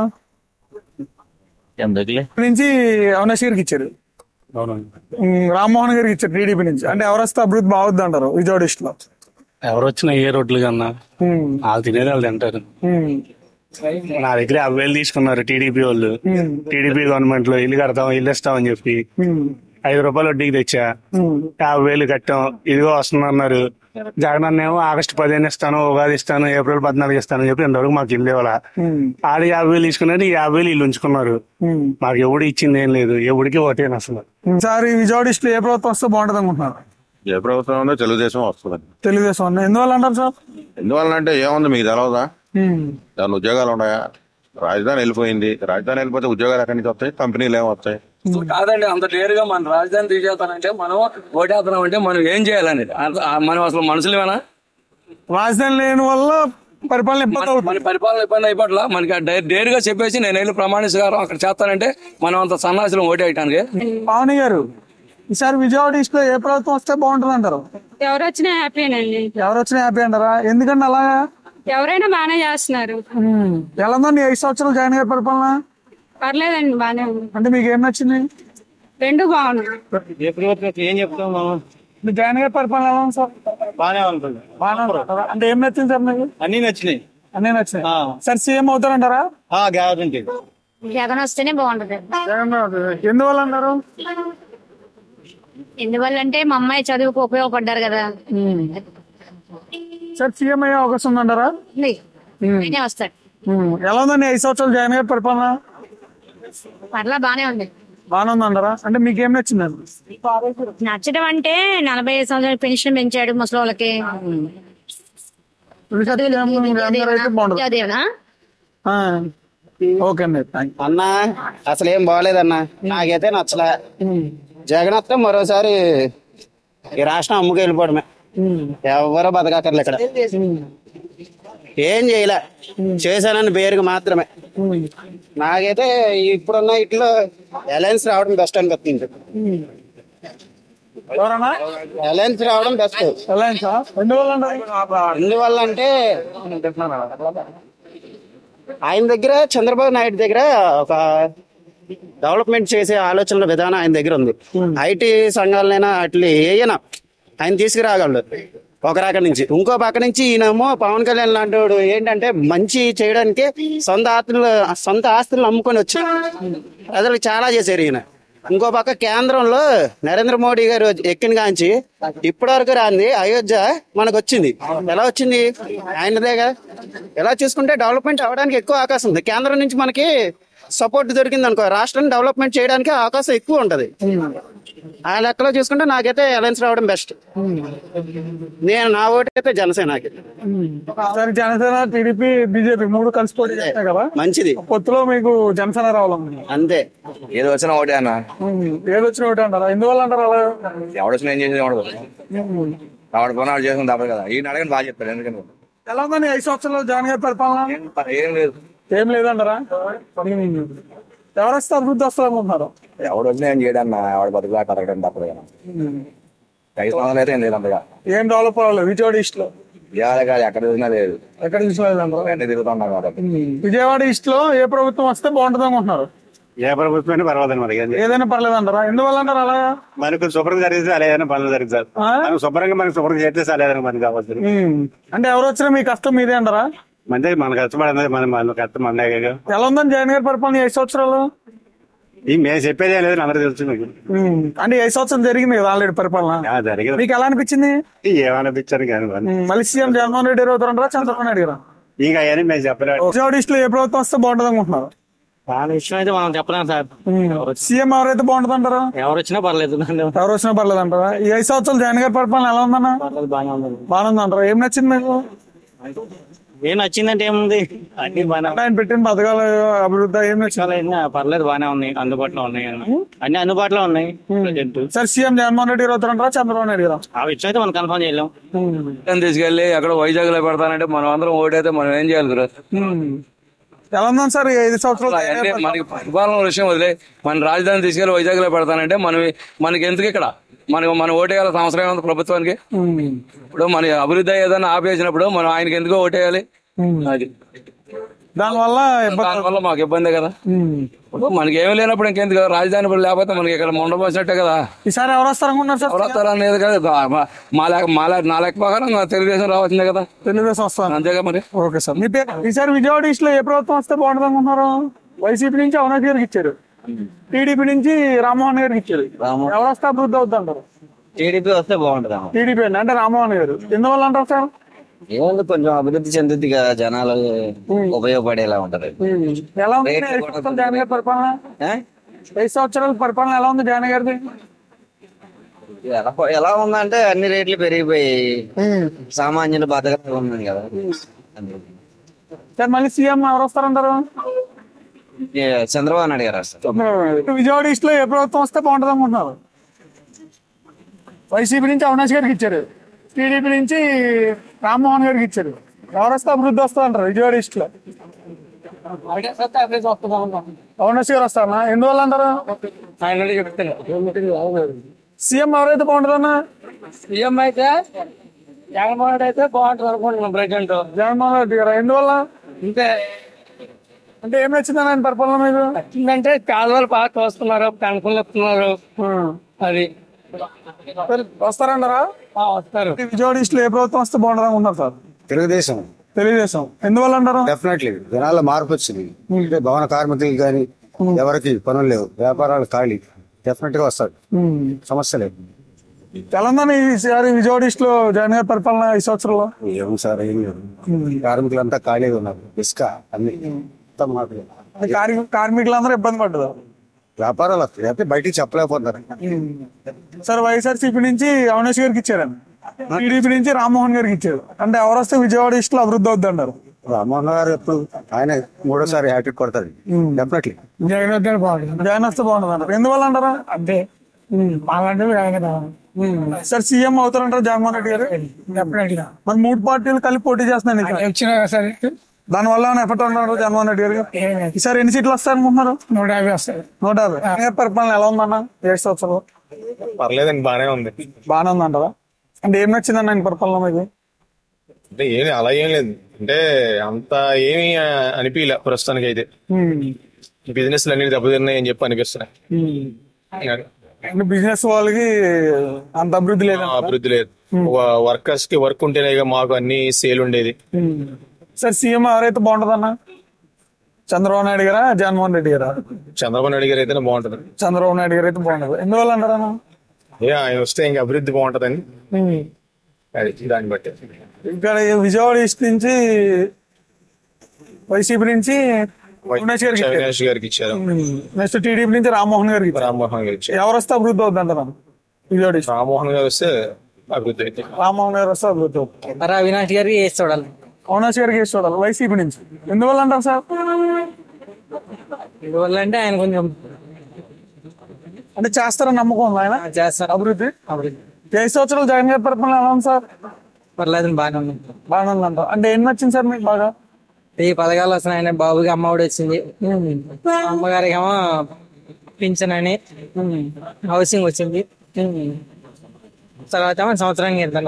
ఎందుకులే నుంచి అవినాష్ గారికి ఇచ్చారు ఉమ్, రామ్మోహన్ గారికి ఇచ్చారు టీడీపీ నుంచి అంటే ఎవరు వస్తే అభివృద్ధి బాగుద్ది అంటారు విజయవాడ ఈస్ట్ లో ఎవరు వచ్చినా ఏ రోడ్లు కన్నా ఉమ్. వాళ్ళు తినేది వాళ్ళు తింటారు ఉమ్. నా దగ్గర యాభై వేలు తీసుకున్నారు టీడీపీ వాళ్ళు ఉమ్. టీడీపీ గవర్నమెంట్ లో ఇల్లు కడతాం ఇల్లు ఇస్తాం అని చెప్పి ఉమ్. ఐదు రూపాయలు వడ్డీకి తెచ్చా ఉమ్. యాభై వేలు కట్టాం ఇదిగో వస్తుందన్నారు జగన్ అన్న ఏమో ఆగస్టు పదిహేను ఇస్తాను ఉగాది ఇస్తాను ఏప్రిల్ పద్నాలుగు ఇస్తాను అని చెప్పి ఇంతవరకు మాకు ఇల్లు ఇవ్వాల ఉమ్. ఆడ యాభై వేలు తీసుకున్నారు ఈ యాభై వేలు ఇల్లు ఉంచుకున్నారు ఉమ్. మాకు ఎవడు ఇచ్చింది ఏం లేదు ఎవడికి ఓటేను అసలు ఈసారి విజయవాడ ఈస్ట్ లో ఏ ప్రభుత్వం వస్తే బాగుంటుంది అనుకుంటున్నారు ఏ ప్రభుత్వం ఉందో తెలుగుదేశం వస్తుంది తెలుగుదేశం ఉంది ఎందువల్ల అంటారు సార్ ఎందువల్ల అంటే ఏముంది మీకు తెలవదా ఉమ్. దాని ఉద్యోగాలు ఉన్నాయా రాజధాని వెళ్ళిపోయింది రాజధాని వెళ్ళిపోతే ఉద్యోగాలు ఎక్కడి నుంచి వస్తాయి కంపెనీలు ఏమి వస్తాయి అసలు కాదండి అంత డేరుగా మన రాజధాని తీసేస్తానంటే మనం ఓటేస్తున్నాం అంటే మనం ఏం చేయాలని అంత- ఆ మనం అసలు మనుషులేమనా రాజధాని లేని వల్ల పరిపాలన ఇబ్బంది అవుతుంది మన పరిపాలన ఇబ్బంది అయిపోట్లా మనకి ఆ డే- డేరుగా చెప్పేసి నేను వెళ్ళి ప్రమాణించగారం అక్కడ చేస్తానంటే మనం అంత సన్నాసులు ఓటేయటానికి పావని గారు ఈసారి విజయవాడ ఈస్ట్ లో ఏ ప్రభుత్వం వస్తే బాగుంటుంది అంటారు ఎవరు వచ్చినా హ్యాపీనండి ఎవరు వచ్చినా హ్యాపీ అంటారా ఎందుకంటే అలాగా ఎవరైనా బాగానే చేస్తున్నారు ఉమ్. ఎలా ఉందండి ఐదు సంవత్సరాలు జగన్ గారి పరిపాలన పర్లేదండి బాగానే ఉంది అంటే మీకు ఏం నచ్చింది రెండు బాగున్నాయి ఏ ప్రభుత్వం ఏం చెప్తాం మీ జగన్ గారి పరిపాలన ఎలా ఉంది సార్ బాగానే ఉంటుంది బాగానే ఉందంటారా? అంటే ఏం నచ్చింది సార్ మీకు అన్ని నచ్చినాయి అన్నీ నచ్చింది సార్ సీఎం అవుతారంటారా గ్యారంటీ జగన్ వస్తేనే బాగుంటది జగన్ గారు. ఎందువల్ల అంటారు ఎందువల్ల అంటే మా అమ్మాయి చదువుకు ఉపయోగపడ్డారు కదా సార్ సీఎం అయ్యే అవకాశం ఉందంటారా ఉంది. ఆయనే వస్తాడు ఉమ్. ఎలా ఉందండి ఐదు సంవత్సరాలు జగన్ గారి పరిపాలన పర్లా బానే ఉంది బాగానే ఉందంటారా అంటే మీకు ఏం నచ్చిందండి నచ్చడం అంటే నలభై ఐదు సంవత్సరాల పెన్షన్ పెంచాడు ముసలి వాళ్ళకి అయితే బాగుంటుంది అదేనా ఆ. ఓకే అండి థ్యాంక్ యూ. అన్నా అసలు ఏం బాగలేదన్నా నాకైతే నచ్చలే జగన్ వస్తే మరోసారి ఈ రాష్ట్రం అమ్ముకు వెళ్ళిపోవడమే ఎవరో బతకక్కర్లే ఇక్కడ ఏం చేయలే చేశానని పేరుకి మాత్రమే నాకైతే ఇప్పుడున్న ఇట్లో అలయన్స్ రావడం బెస్ట్ అనిపిస్తుంది ఎవరన్నా అలయన్స్ రావడం బెస్ట్ అలయన్సా ఎందువల్ల అంటారు? ఎందువల్ల అంటే ఆయన దగ్గర చంద్రబాబు నాయుడు దగ్గర ఒక డెవలప్మెంట్ చేసే ఆలోచనల విధానం ఆయన దగ్గర ఉంది ఐటీ సంఘాలనైనా అట్లా ఏయనా ఆయన తీసుకురాగలడు ఒక రకం నుంచి ఇంకో పక్క నుంచి ఈయనేమో పవన్ కళ్యాణ్ లాంటి వాడు ఏంటంటే మంచి చేయడానికి సొంత ఆస్తులు సొంత ఆస్తులను అమ్ముకొని వచ్చి ప్రజలకు చాలా చేశారు ఈయన ఇంకో పక్క కేంద్రంలో నరేంద్ర మోడీ గారు ఎక్కిన కాంచి ఇప్పటి వరకు రాంది అయోధ్య మనకు వచ్చింది ఎలా వచ్చింది ఆయనదేగా ఎలా చూసుకుంటే డెవలప్మెంట్ అవ్వడానికి ఎక్కువ అవకాశం ఉంది కేంద్రం నుంచి మనకి సపోర్ట్ దొరికింది అనుకో రాష్ట్రాన్ని డెవలప్మెంట్ చేయడానికి అవకాశం ఎక్కువ ఉంటది ఆ లెక్కలో చూసుకుంటే నాకైతే అలయన్స్ రావడం బెస్ట్ నేను నా ఓటు అయితే జనసేనకి సరే జనసేన టీడీపీ బీజేపీ మూడు కలిసి పోటీ చేస్తాయి కదా మంచిది పొత్తులో మీకు జనసేన రావాలనుకుంది అంతే ఏది వచ్చినా ఒకటే అన్న ఏది వచ్చిన ఒకటి అంటారా ఎందువల్ల అంటారు అలా ఎవడొచ్చినా ఏం చేసేది ఎవడదు ఆవిడ పని ఆవిడ చేసుకుని తప్పదు కదా ఈయన అడగని బాగా చెప్తారు ఎందుకంటే ఎలా ఉందండి ఐదు సంవత్సరాలు జగన్ గారి పరిపాలన ఏం లేదు ఏం లేదంటారా ఎవరు వస్తే అభివృద్ధి వస్తారు అనుకుంటున్నారు ఎవడు వచ్చినా ఏం చేయడన్న ఆవిడ బతుకులా అడగడం తప్పదు కదా ఐదు సంవత్సరాలు అయితే ఏం లేదు అంతగా ఏం డెవలప్ అవ్వలేదు విజయవాడ ఈస్ట్ లో ఇవాళ కాదు ఎక్కడ చూసినా లేదు ఎక్కడ చూసుకోలేదంటారు అన్ని తిరుగుతున్నాం కాబట్టి విజయవాడ ఈస్ట్ లో ఏ ప్రభుత్వం వస్తే బాగుంటుంది అనుకుంటున్నారు ఏ ప్రభుత్వమైనా పర్వాలేదు మనకి ఏదైనా పర్లేదంటారా ఎందువల్ల అంటారు అలాగా మనకు శుభ్రంగా జరిగితే అలా ఏదైనా పనులు జరుగుతుంది మనకు శుభ్రంగా మనకు శుభ్రంగా చేస్తే చాలా ఏదైనా మనకి కావచ్చు ఉమ్. అంటే ఎవరు వచ్చినా మీ కష్టం మీదే అంటారా మందే మన కష్టపడింది మన మన కష్టం మన ఎలా ఉందని జగన్ గారి పరిపాలన ఐదు సంవత్సరాలు ఈ మేము చెప్పేది ఏం లేదు అందరూ తెలుసు మీకు ఉమ్. అంటే ఐదు సంవత్సరం జరిగింది కదా ఆల్రెడీ పరిపాలన ఆ, జరిగింది మీకు ఎలా అనిపించింది ఏమనిపించారు కానీ ఉమ్, మళ్ళీ సీఎం జగన్మోహన్ రెడ్డి గారు అవుతారంటారా చంద్రబాబు నాయుడు గారు ఇంకా అవన్నీ మేము చెప్పలేదు విజయవాడ ఈస్ట్ లో ఏ ప్రభుత్వం వస్తే బాగుంటుంది అనుకుంటున్నారు వాళ్ళ విషయం అయితే మనం చెప్పలేం సార్ సీఎం ఎవరైతే బాగుంటుంది అంటారా ఎవరు వచ్చినా పర్లేదు ఎవరు వచ్చినా పర్లేదు అంటారా ఈ ఐదు సంవత్సరాలు జగన్ గారి పరిపాలన ఎలా ఉందన్న బాగానే ఉంది బాగానే ఉంది అంటారా ఏం నచ్చింది మీకు ఏం నచ్చిందంటే ఏముంది అన్ని బాగానే ఆయన పెట్టిన పథకాలు అభివృద్ధి ఏం నచ్చింది ఉన్నాయి. పర్లేదు బాగానే ఉన్నాయి అందుబాటులో ఉన్నాయి అన్ని అందుబాటులో ఉన్నాయి present sir CM Jaganmohan Reddy గారు అవుతారంటారా చంద్రబాబు నాయుడు గారు ఆ విషయం అయితే మనం కన్ఫర్మ్ చేయలేం అని తీసుకెళ్లి అక్కడ వైజాగ్ లో పెడతానంటే మనం అందరం ఓటైతే మనం ఏం చేయాలి గురు? ఎలా ఉందని సార్ ఈ ఐదు సంవత్సరాలు అంటే మనకి పరిపాలన విషయం వదిలే మన రాజధాని తీసుకెళ్లి వైజాగ్ లో పెడతానంటే మనం మనకి ఎందుకు ఇక్కడ మనకి మన ఓటేయాలి సంవత్సరం ఏముంది ప్రభుత్వానికి ఇప్పుడు మన అభివృద్ధి ఏదైనా ఆపేసినప్పుడు మనం ఆయనకి ఎందుకో ఓటేయాలి అది దానివల్ల దానివల్ల మాకు ఇబ్బంది కదా ఇప్పుడు మనకి ఏమీ లేనప్పుడు ఇంకెందుకు రాజధాని ఇప్పుడు లేకపోతే మనకి ఇక్కడ ఉండబోసినట్టే కదా ఈసారి ఎవరు వస్తారనుకున్నారు సార్ ఎవరు వస్తారు అనేది కదా మా- మా లెక్క మా లెక్క నా లెక్క ప్రకారం తెలుగుదేశం రావాల్సిందే కదా తెలుగుదేశం వస్తారు అంతేగా మరి ఓకే సార్ మీ పేరు ఈసారి విజయవాడ ఈస్ట్ లో ఏ ప్రభుత్వం వస్తే బాగుంటుంది అనుకుంటున్నారు వైసీపీ నుంచి అవినాష్ గారికి ఇచ్చారు టీడీపీ నుంచి రామ్మోహన్ గారికి ఇచ్చారు ఎవరు వస్తే అభివృద్ధి అవుద్ది అంటారు టీడీపీ వస్తే బాగుంటది టీడీపీ అండి అంటే రామ్మోహన్ గారు ఎందువల్ల అంటారు సార్ ఏముంది కొంచెం అభివృద్ధి చెందుద్ది కదా జనాలు ఉపయోగపడేలా ఉంటది ఎలా ఉంది రేట్లు ఐదు కూడా సంవత్సరాలు జగన్ గారి పరిపాలన ఐదు సంవత్సరాల పరిపాలన ఎలా ఉంది జగన్ గారిది ఎలా ఎలా ఉందంటే అన్ని రేట్లు పెరిగిపోయి సామాన్యులు బతకగా ఉంది కదా సార్ మళ్ళీ సీఎం ఎవరు వస్తారంటారు ఏ, చంద్రబాబు నాయుడు గారు వస్తారు విజయవాడ ఈస్ట్ లో ఏ ప్రభుత్వం వస్తే బాగుంటుంది అనుకుంటున్నారు వైసీపీ నుంచి అవినాష్ గారికి ఇచ్చారు టీడీపీ నుంచి రామ్మోహన్ గారికి ఇచ్చారు ఎవరు వస్తే అభివృద్ధి వస్తుంది అంటారు విజయవాడ ఈస్ట్ లో అవినాష్ గారు వస్తారన్నా ఎందువల్ల అంటారు సీఎం ఎవరైతే బాగుంటుందన్నా సీఎం అయితే జగన్మోహన్ రెడ్డి అయితే బాగుంటుంది అనుకుంటున్నాం ప్రెసిడెంట్ జగన్మోహన్ రెడ్డి గారు ఎందువల్ల అంతే అంటే ఏం నచ్చిందని ఆయన పరిపాలన మీకు వచ్చిందంటే పేదవాళ్ళు బాగా తోస్తున్నారు పెన్షన్లు ఇస్తున్నారు అది మరి వస్తారంటారా వస్తారు విజయవాడ ఈస్ట్ లో ఏ ప్రభుత్వం వస్తే బాగుంటుంది అనుకుంటున్నారు సార్ తెలుగుదేశం తెలుగుదేశం ఎందువల్ల అంటారు డెఫినెట్లీ జనాల్లో మార్పు వచ్చింది అంటే భవన కార్మికులు కానీ ఎవరికి పనులు లేవు వ్యాపారాలు ఖాళీ డెఫినెట్ గా వస్తాడు సమస్య లేదు తెలంగాణ ఈసారి విజయవాడ ఈస్ట్ లో జగన్ గారి పరిపాలన ఈ సంవత్సరంలో ఏం సార్ ఏం లేదు కార్మికులంతా ఖాళీగా ఉన్నారు ఇసుక అన్ని మొత్తం మాకు కార్మి- కార్మికులందరూ ఇబ్బంది పడ్డదు వ్యాపారాలు వస్తాయి అయితే బయటికి చెప్పలేకపోతున్నారు సార్ వైఎస్ఆర్సీపీ నుంచి అవినాష్ గారికి ఇచ్చారండి టీడీపీ నుంచి రామ్మోహన్ గారికి ఇచ్చారు అంటే ఎవరు వస్తే విజయవాడ ఈస్ట్ లో అభివృద్ధి అవుద్ది అంటారు రామ్మోహన్ గారు ఎప్పుడు ఆయన మూడోసారి హ్యాట్రిక్ కొడతాడు డెఫినెట్లీ జగన్ వస్తే బాగుంటుంది జగన్ వస్తే బాగుంటుంది అంటారు ఎందువల్ల అంటారా అంతే సార్ సీఎం అవుతారంటారు జగన్మోహన్ రెడ్డి గారు డెఫినెట్ గా మరి మూడు పార్టీలు కలిపి పోటీ చేస్తున్నాయి వచ్చినా సరే దాని వల్ల ఏమైనా ఎఫెక్ట్ ఉంటారు జగన్మోహన్ రెడ్డి గారు ఈసారి ఎన్ని సీట్లు వస్తాయి అనుకుంటున్నారు నూట యాభై వస్తాయి నూట యాభై జగన్ గారి పరిపాలన ఎలా ఉందన్న ఏడు సంవత్సరాలు పర్లేదండి బానే ఉంది బాగానే ఉందంటారా అంటే ఏం నచ్చిందన్న ఆయన పరిపాలన మీకు అంటే ఏమి అలా ఏం లేదు అంటే అంత ఏమి అనిపించలే ప్రస్తుతానికి అయితే బిజినెస్ అన్ని దెబ్బతిన్నాయి అని చెప్పి అనిపిస్తున్నాయి అంటే బిజినెస్ వాళ్ళకి అంత అభివృద్ధి లేదు ఆ, అభివృద్ధి లేదు వర్కర్స్ కి వర్క్ ఉంటేనే ఇక మాకు అన్ని సేల్ ఉండేది సార్ సీఎం ఎవరైతే బాగుంటుందన్న చంద్రబాబు నాయుడు గారా జగన్మోహన్ రెడ్డి గారా చంద్రబాబు నాయుడు గారు అయితేనే బాగుంటది చంద్రబాబు నాయుడు గారు అయితే బాగుంటుంది ఎందువల్ల అంటారా ఏ ఆయన వస్తే ఇంకా అభివృద్ధి బాగుంటదని అది దాన్ని బట్టి ఇక్కడ ఈ విజయవాడ ఈస్ట్ నుంచి వైసీపీ నుంచి అవినాష్ గారికి ఇచ్చారు. అవినాష్ గారికి ఇచ్చారు నెక్స్ట్ టీడీపీ నుంచి రామ్మోహన్ గారికి ఇచ్చారు. రామ్మోహన్ గారు ఇచ్చారు ఎవరు వస్తే అభివృద్ధి అవుతుంది అంటారా విజయవాడ ఈస్ట్ రామ్మోహన్ గారు వస్తే అభివృద్ధి అయితే రామ్మోహన్ గారు వస్తే అభివృద్ధి అవుతుంది మరి అవినాష్ గారికి వేసి చూడాలి అవినాష్ గారికి వేసి చూడాలి వైసీపీ నుంచి ఎందువల్ల అంటారు సార్ ఎందువల్ల అంటే ఆయన కొంచెం అంటే చేస్తారని నమ్మకం ఉంది ఆయన చేస్తారు అభివృద్ధి అభివృద్ధి ఐదు సంవత్సరాలు జగన్ గారి పరిపాలన ఎలా ఉంది సార్ పర్లేదు బాగానే ఉంది బాగానే ఉందంట అంటే ఏం నచ్చింది సార్ మీకు బాగా ఈ పథకాలు వస్తున్నాయని బాబుకి అమ్మ ఒడి వచ్చింది అమ్మగారికి ఏమో పింఛన్ అని హౌసింగ్ వచ్చింది తర్వాత మన సంవత్సరానికి ఎంత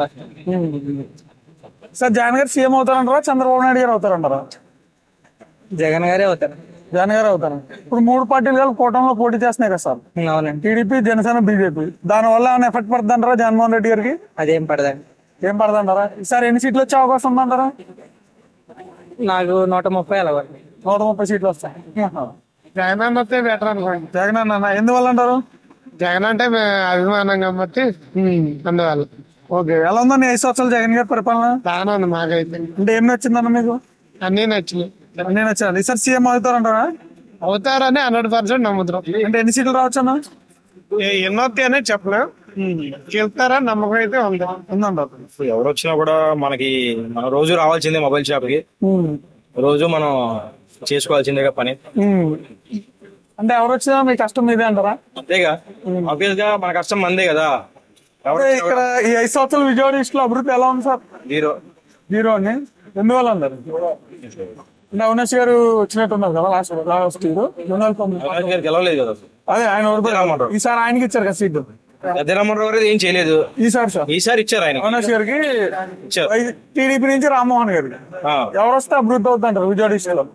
సార్ జగన్ గారు సీఎం అవుతారంటారా చంద్రబాబు నాయుడు గారు అవుతారంటారా జగన్ గారే అవుతారు జగన్ గారు అవుతారు ఇప్పుడు మూడు పార్టీలు కలిసి కూటమిలో పోటీ చేస్తున్నాయి కదా సార్ అవునండి టీడీపీ జనసేన బీజేపీ దాని వల్ల ఏమైనా ఎఫెక్ట్ పడుతుంది అంటారా జగన్మోహన్ రెడ్డి గారికి అదేం పడదండి ఏం పడదంటారా ఈసారి ఎన్ని సీట్లు వచ్చే అవకాశం ఉందంటారా నాకు నూట ముప్పై అలా పడింది. నూట ముప్పై సీట్లు వస్తాయి జగన్ అన్న వస్తే బెటర్ అనుకోండి జగన్ అన్న ఎందువల్ల అంటారు జగన్ అంటే మే- అభిమానం కాబట్టి అందువల్ల ఓకే ఎలా ఉందండి ఐదు సంవత్సరాలు జగన్ గారి పరిపాలన బాగానే ఉంది మాకైతే అంటే ఏం నచ్చిందన్న మీకు అన్ని నచ్చినాయి అన్నీ నచ్చాలి ఈసారి సీఎం అవుతారంటారా అవుతారని హండ్రెడ్ పర్సెంట్ నమ్ముతున్నాం అంటే ఎన్ని సీట్లు రావచ్చు అన్న ఎన్నో అనే చెప్పలేం గెలుస్తారని నమ్మకం అయితే ఉంది ఉందంటారు ఎవరు వచ్చినా కూడా మనకి మన రోజు రావాల్సిందే మొబైల్ షాప్ కి రోజు మనం చేసుకోవాల్సిందే పని ఉమ్. అంటే ఎవరు వచ్చినా మీ కష్టం మీదే అంటారా అంతేగా ఆబ్వియస్ గా మన కష్టం మందే కదా ఎవరు అంటే ఇక్కడ ఈ ఐదు సంవత్సరాలు విజయవాడ ఈస్ట్ లో అభివృద్ధి ఎలా ఉంది సార్ జీరో జీరో అని ఎందువల్ల అన్నారు అంటే అవినాష్ గారు వచ్చినట్టున్నారు కదా last last year general Avinash గారు గెలవలేదు కదా అదే ఆయన ఓడిపోయారు ఈసారి ఆయనకి ఇచ్చారు కదా సీట్ గద్దెరామరావు గారు ఏం చేయలేదు ఈసారి సార్ ఈసారి ఇచ్చారు ఆయన అవినాష్ గారికి ఇచ్చారు టీడీపీ నుంచి రామ్మోహన్ గారికి ఆ. ఎవరు వస్తే అభివృద్ధి అవుతుంది అంటారు విజయవాడ ఈస్ట్ లో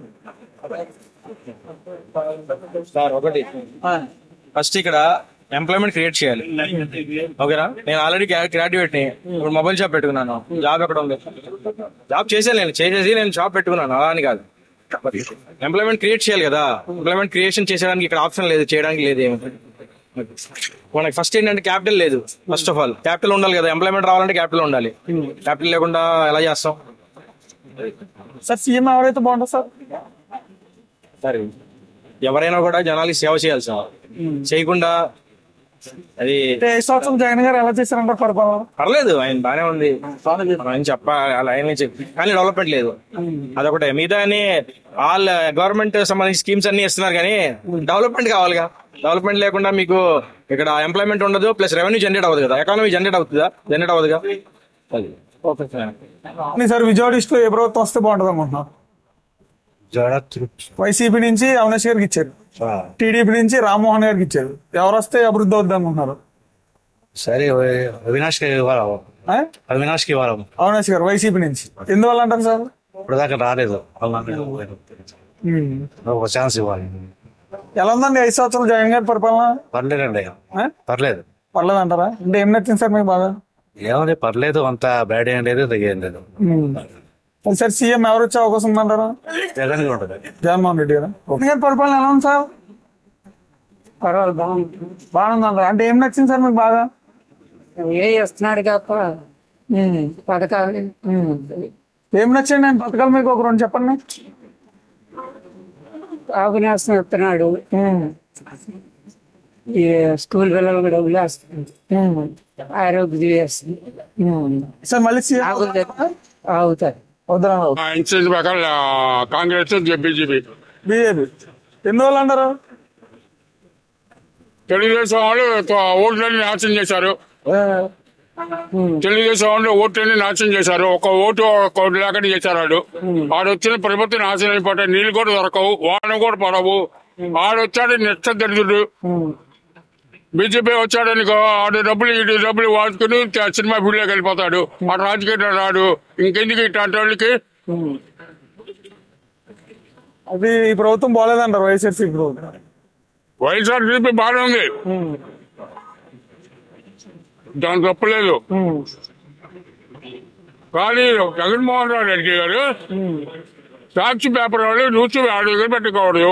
సార్ ఒకటి ఫస్ట్ ఇక్కడ ఎంప్లాయ్మెంట్ క్రియేట్ చేయాలి ఓకేనా నేను ఆల్రెడీ గ్రాడ్యుయేట్ ని ఇప్పుడు మొబైల్ షాప్ పెట్టుకున్నాను జాబ్ ఎక్కడ ఉంది జాబ్ చేసాను నేను చేసేసి నేను షాప్ పెట్టుకున్నాను అలా అని కాదు ఎంప్లాయ్మెంట్ క్రియేట్ చేయాలి కదా ఎంప్లాయ్మెంట్ క్రియేషన్ చేసేదానికి ఇక్కడ ఆప్షన్ లేదు చేయడానికి లేదు ఏమి మనకి ఫస్ట్ ఏంటంటే క్యాపిటల్ లేదు ఫస్ట్ ఆఫ్ ఆల్ క్యాపిటల్ ఉండాలి కదా ఎంప్లాయ్మెంట్ రావాలంటే క్యాపిటల్ ఉండాలి క్యాపిటల్ లేకుండా ఎలా చేస్తాం సార్ సీఎం ఎవరైతే బాగుంటుంది సార్ సరే ఎవరైనా కూడా జనాలకి సేవ చేయాలి సార్ చేయకుండా అది అంటే ఐదు సంవత్సరాలు జగన్ గారు ఎలా చేశారంటారు పరిపాలన పర్లేదు ఆయన బానే ఉంది ఆయన చెప్ప అలా ఆయన నుంచి కానీ డెవలప్మెంట్ లేదు అదొకటే మిగతా అని వాళ్ళ గవర్నమెంట్ సంబంధించి స్కీమ్స్ అన్ని ఇస్తున్నారు కానీ డెవలప్మెంట్ కావాలిగా డెవలప్మెంట్ లేకుండా మీకు ఇక్కడ ఎంప్లాయ్మెంట్ ఉండదు ప్లస్ రెవెన్యూ జనరేట్ అవ్వదు కదా ఎకానమీ జనరేట్ అవుతుందా జనరేట్ అవ్వదుగా అది కానీ సార్ విజయవాడ ఈస్ట్ లో ఏ ప్రభుత్వం వస్తే బాగుంటుంది అనుకుంటున్నారు వైసీపీ నుంచి అవినాష్ గారికి ఇచ్చారు టీడీపీ నుంచి రామ్మోహన్ గారికి ఇచ్చారు ఎవరు వస్తే అభివృద్ధి అవుద్ది అనుకుంటున్నారు సరే అవినాష్ కి ఇవ్వాలి ఆ? అవినాష్ కి ఇవ్వాలి అవినాష్ గారు వైసీపీ నుంచి ఎందువల్ల అంటారు సార్ ఇప్పుడు దాకా రాలేదు ఒక ఛాన్స్ ఇవ్వాలి ఎలా ఉందండి ఐదు సంవత్సరాలు జగన్ గారి పరిపాలన పర్లేదండి ఆ? పర్లేదు పర్లేదు అంటారా అంటే ఏం నచ్చింది సార్ మీకు బాగా ఏమని పర్లేదు అంత బ్యాడ్ ఏం లేదు ఏం లేదు అది సార్ సీఎం ఎవరు వచ్చే అవకాశం ఉందంటారా జగన్ ఉంటుంది జగన్మోహన్ రెడ్డి గారు జగన్ గారి పరిపాలన ఎలా ఉంది సార్ పర్వాలేదు బాగుంది బాగుంది అంటారా అంటే ఏం నచ్చింది సార్ మీకు బాగా ఏ చేస్తున్నాడు కాక పథకాలు ఏం నచ్చింది నేను పథకాలు మీకు ఒక రెండు చెప్పండి అవినాశం ఇస్తున్నాడు ఈ స్కూల్ పిల్లలు కూడా వదిలేస్తున్నాడు ఆరోగ్య చేస్తుంది సార్ మళ్ళీ సీఎం అవుతారు వద్దరా ఇన్సూరెన్స్ ప్రకారం కాంగ్రెస్ బీజేపీ బీజేపీ ఎందువల్ల అంటారు తెలుగుదేశం వాళ్ళు ఓట్లని నాశనం చేశారు తెలుగుదేశం వాళ్ళు ఓట్లని నాశనం చేశారు ఒక ఓటు ఒక ఓటు లేకుండా చేశారు వాడు వాడు వచ్చిన ప్రభుత్వం నాశనం అయిపోతాయి నీళ్ళు కూడా దొరకవు వాన కూడా పడవు వాడు వచ్చాడు నెక్స్ట్ దరిద్రుడు బీజేపీ వచ్చాడని ఆడు డబ్బులు ఇటు డబ్బులు వాడుకుని త- సినిమా ఫీల్డ్లోకి వెళ్ళిపోతాడు వాడు రాజకీయ రాడు ఇంకెందుకు ఇట్లాంటి వాళ్ళకి అది ఈ ప్రభుత్వం బాగాలేదంటారు వైఎస్ఆర్సీ ప్రభుత్వం వైఎస్ఆర్ సిపి బాగానే ఉంది దాని తప్పలేదు కానీ జగన్మోహన్ రావు రెడ్డి గారు సాక్షి పేపర్ వాళ్ళు న్యూస్ ఆడు దగ్గర పెట్టుకోకూడదు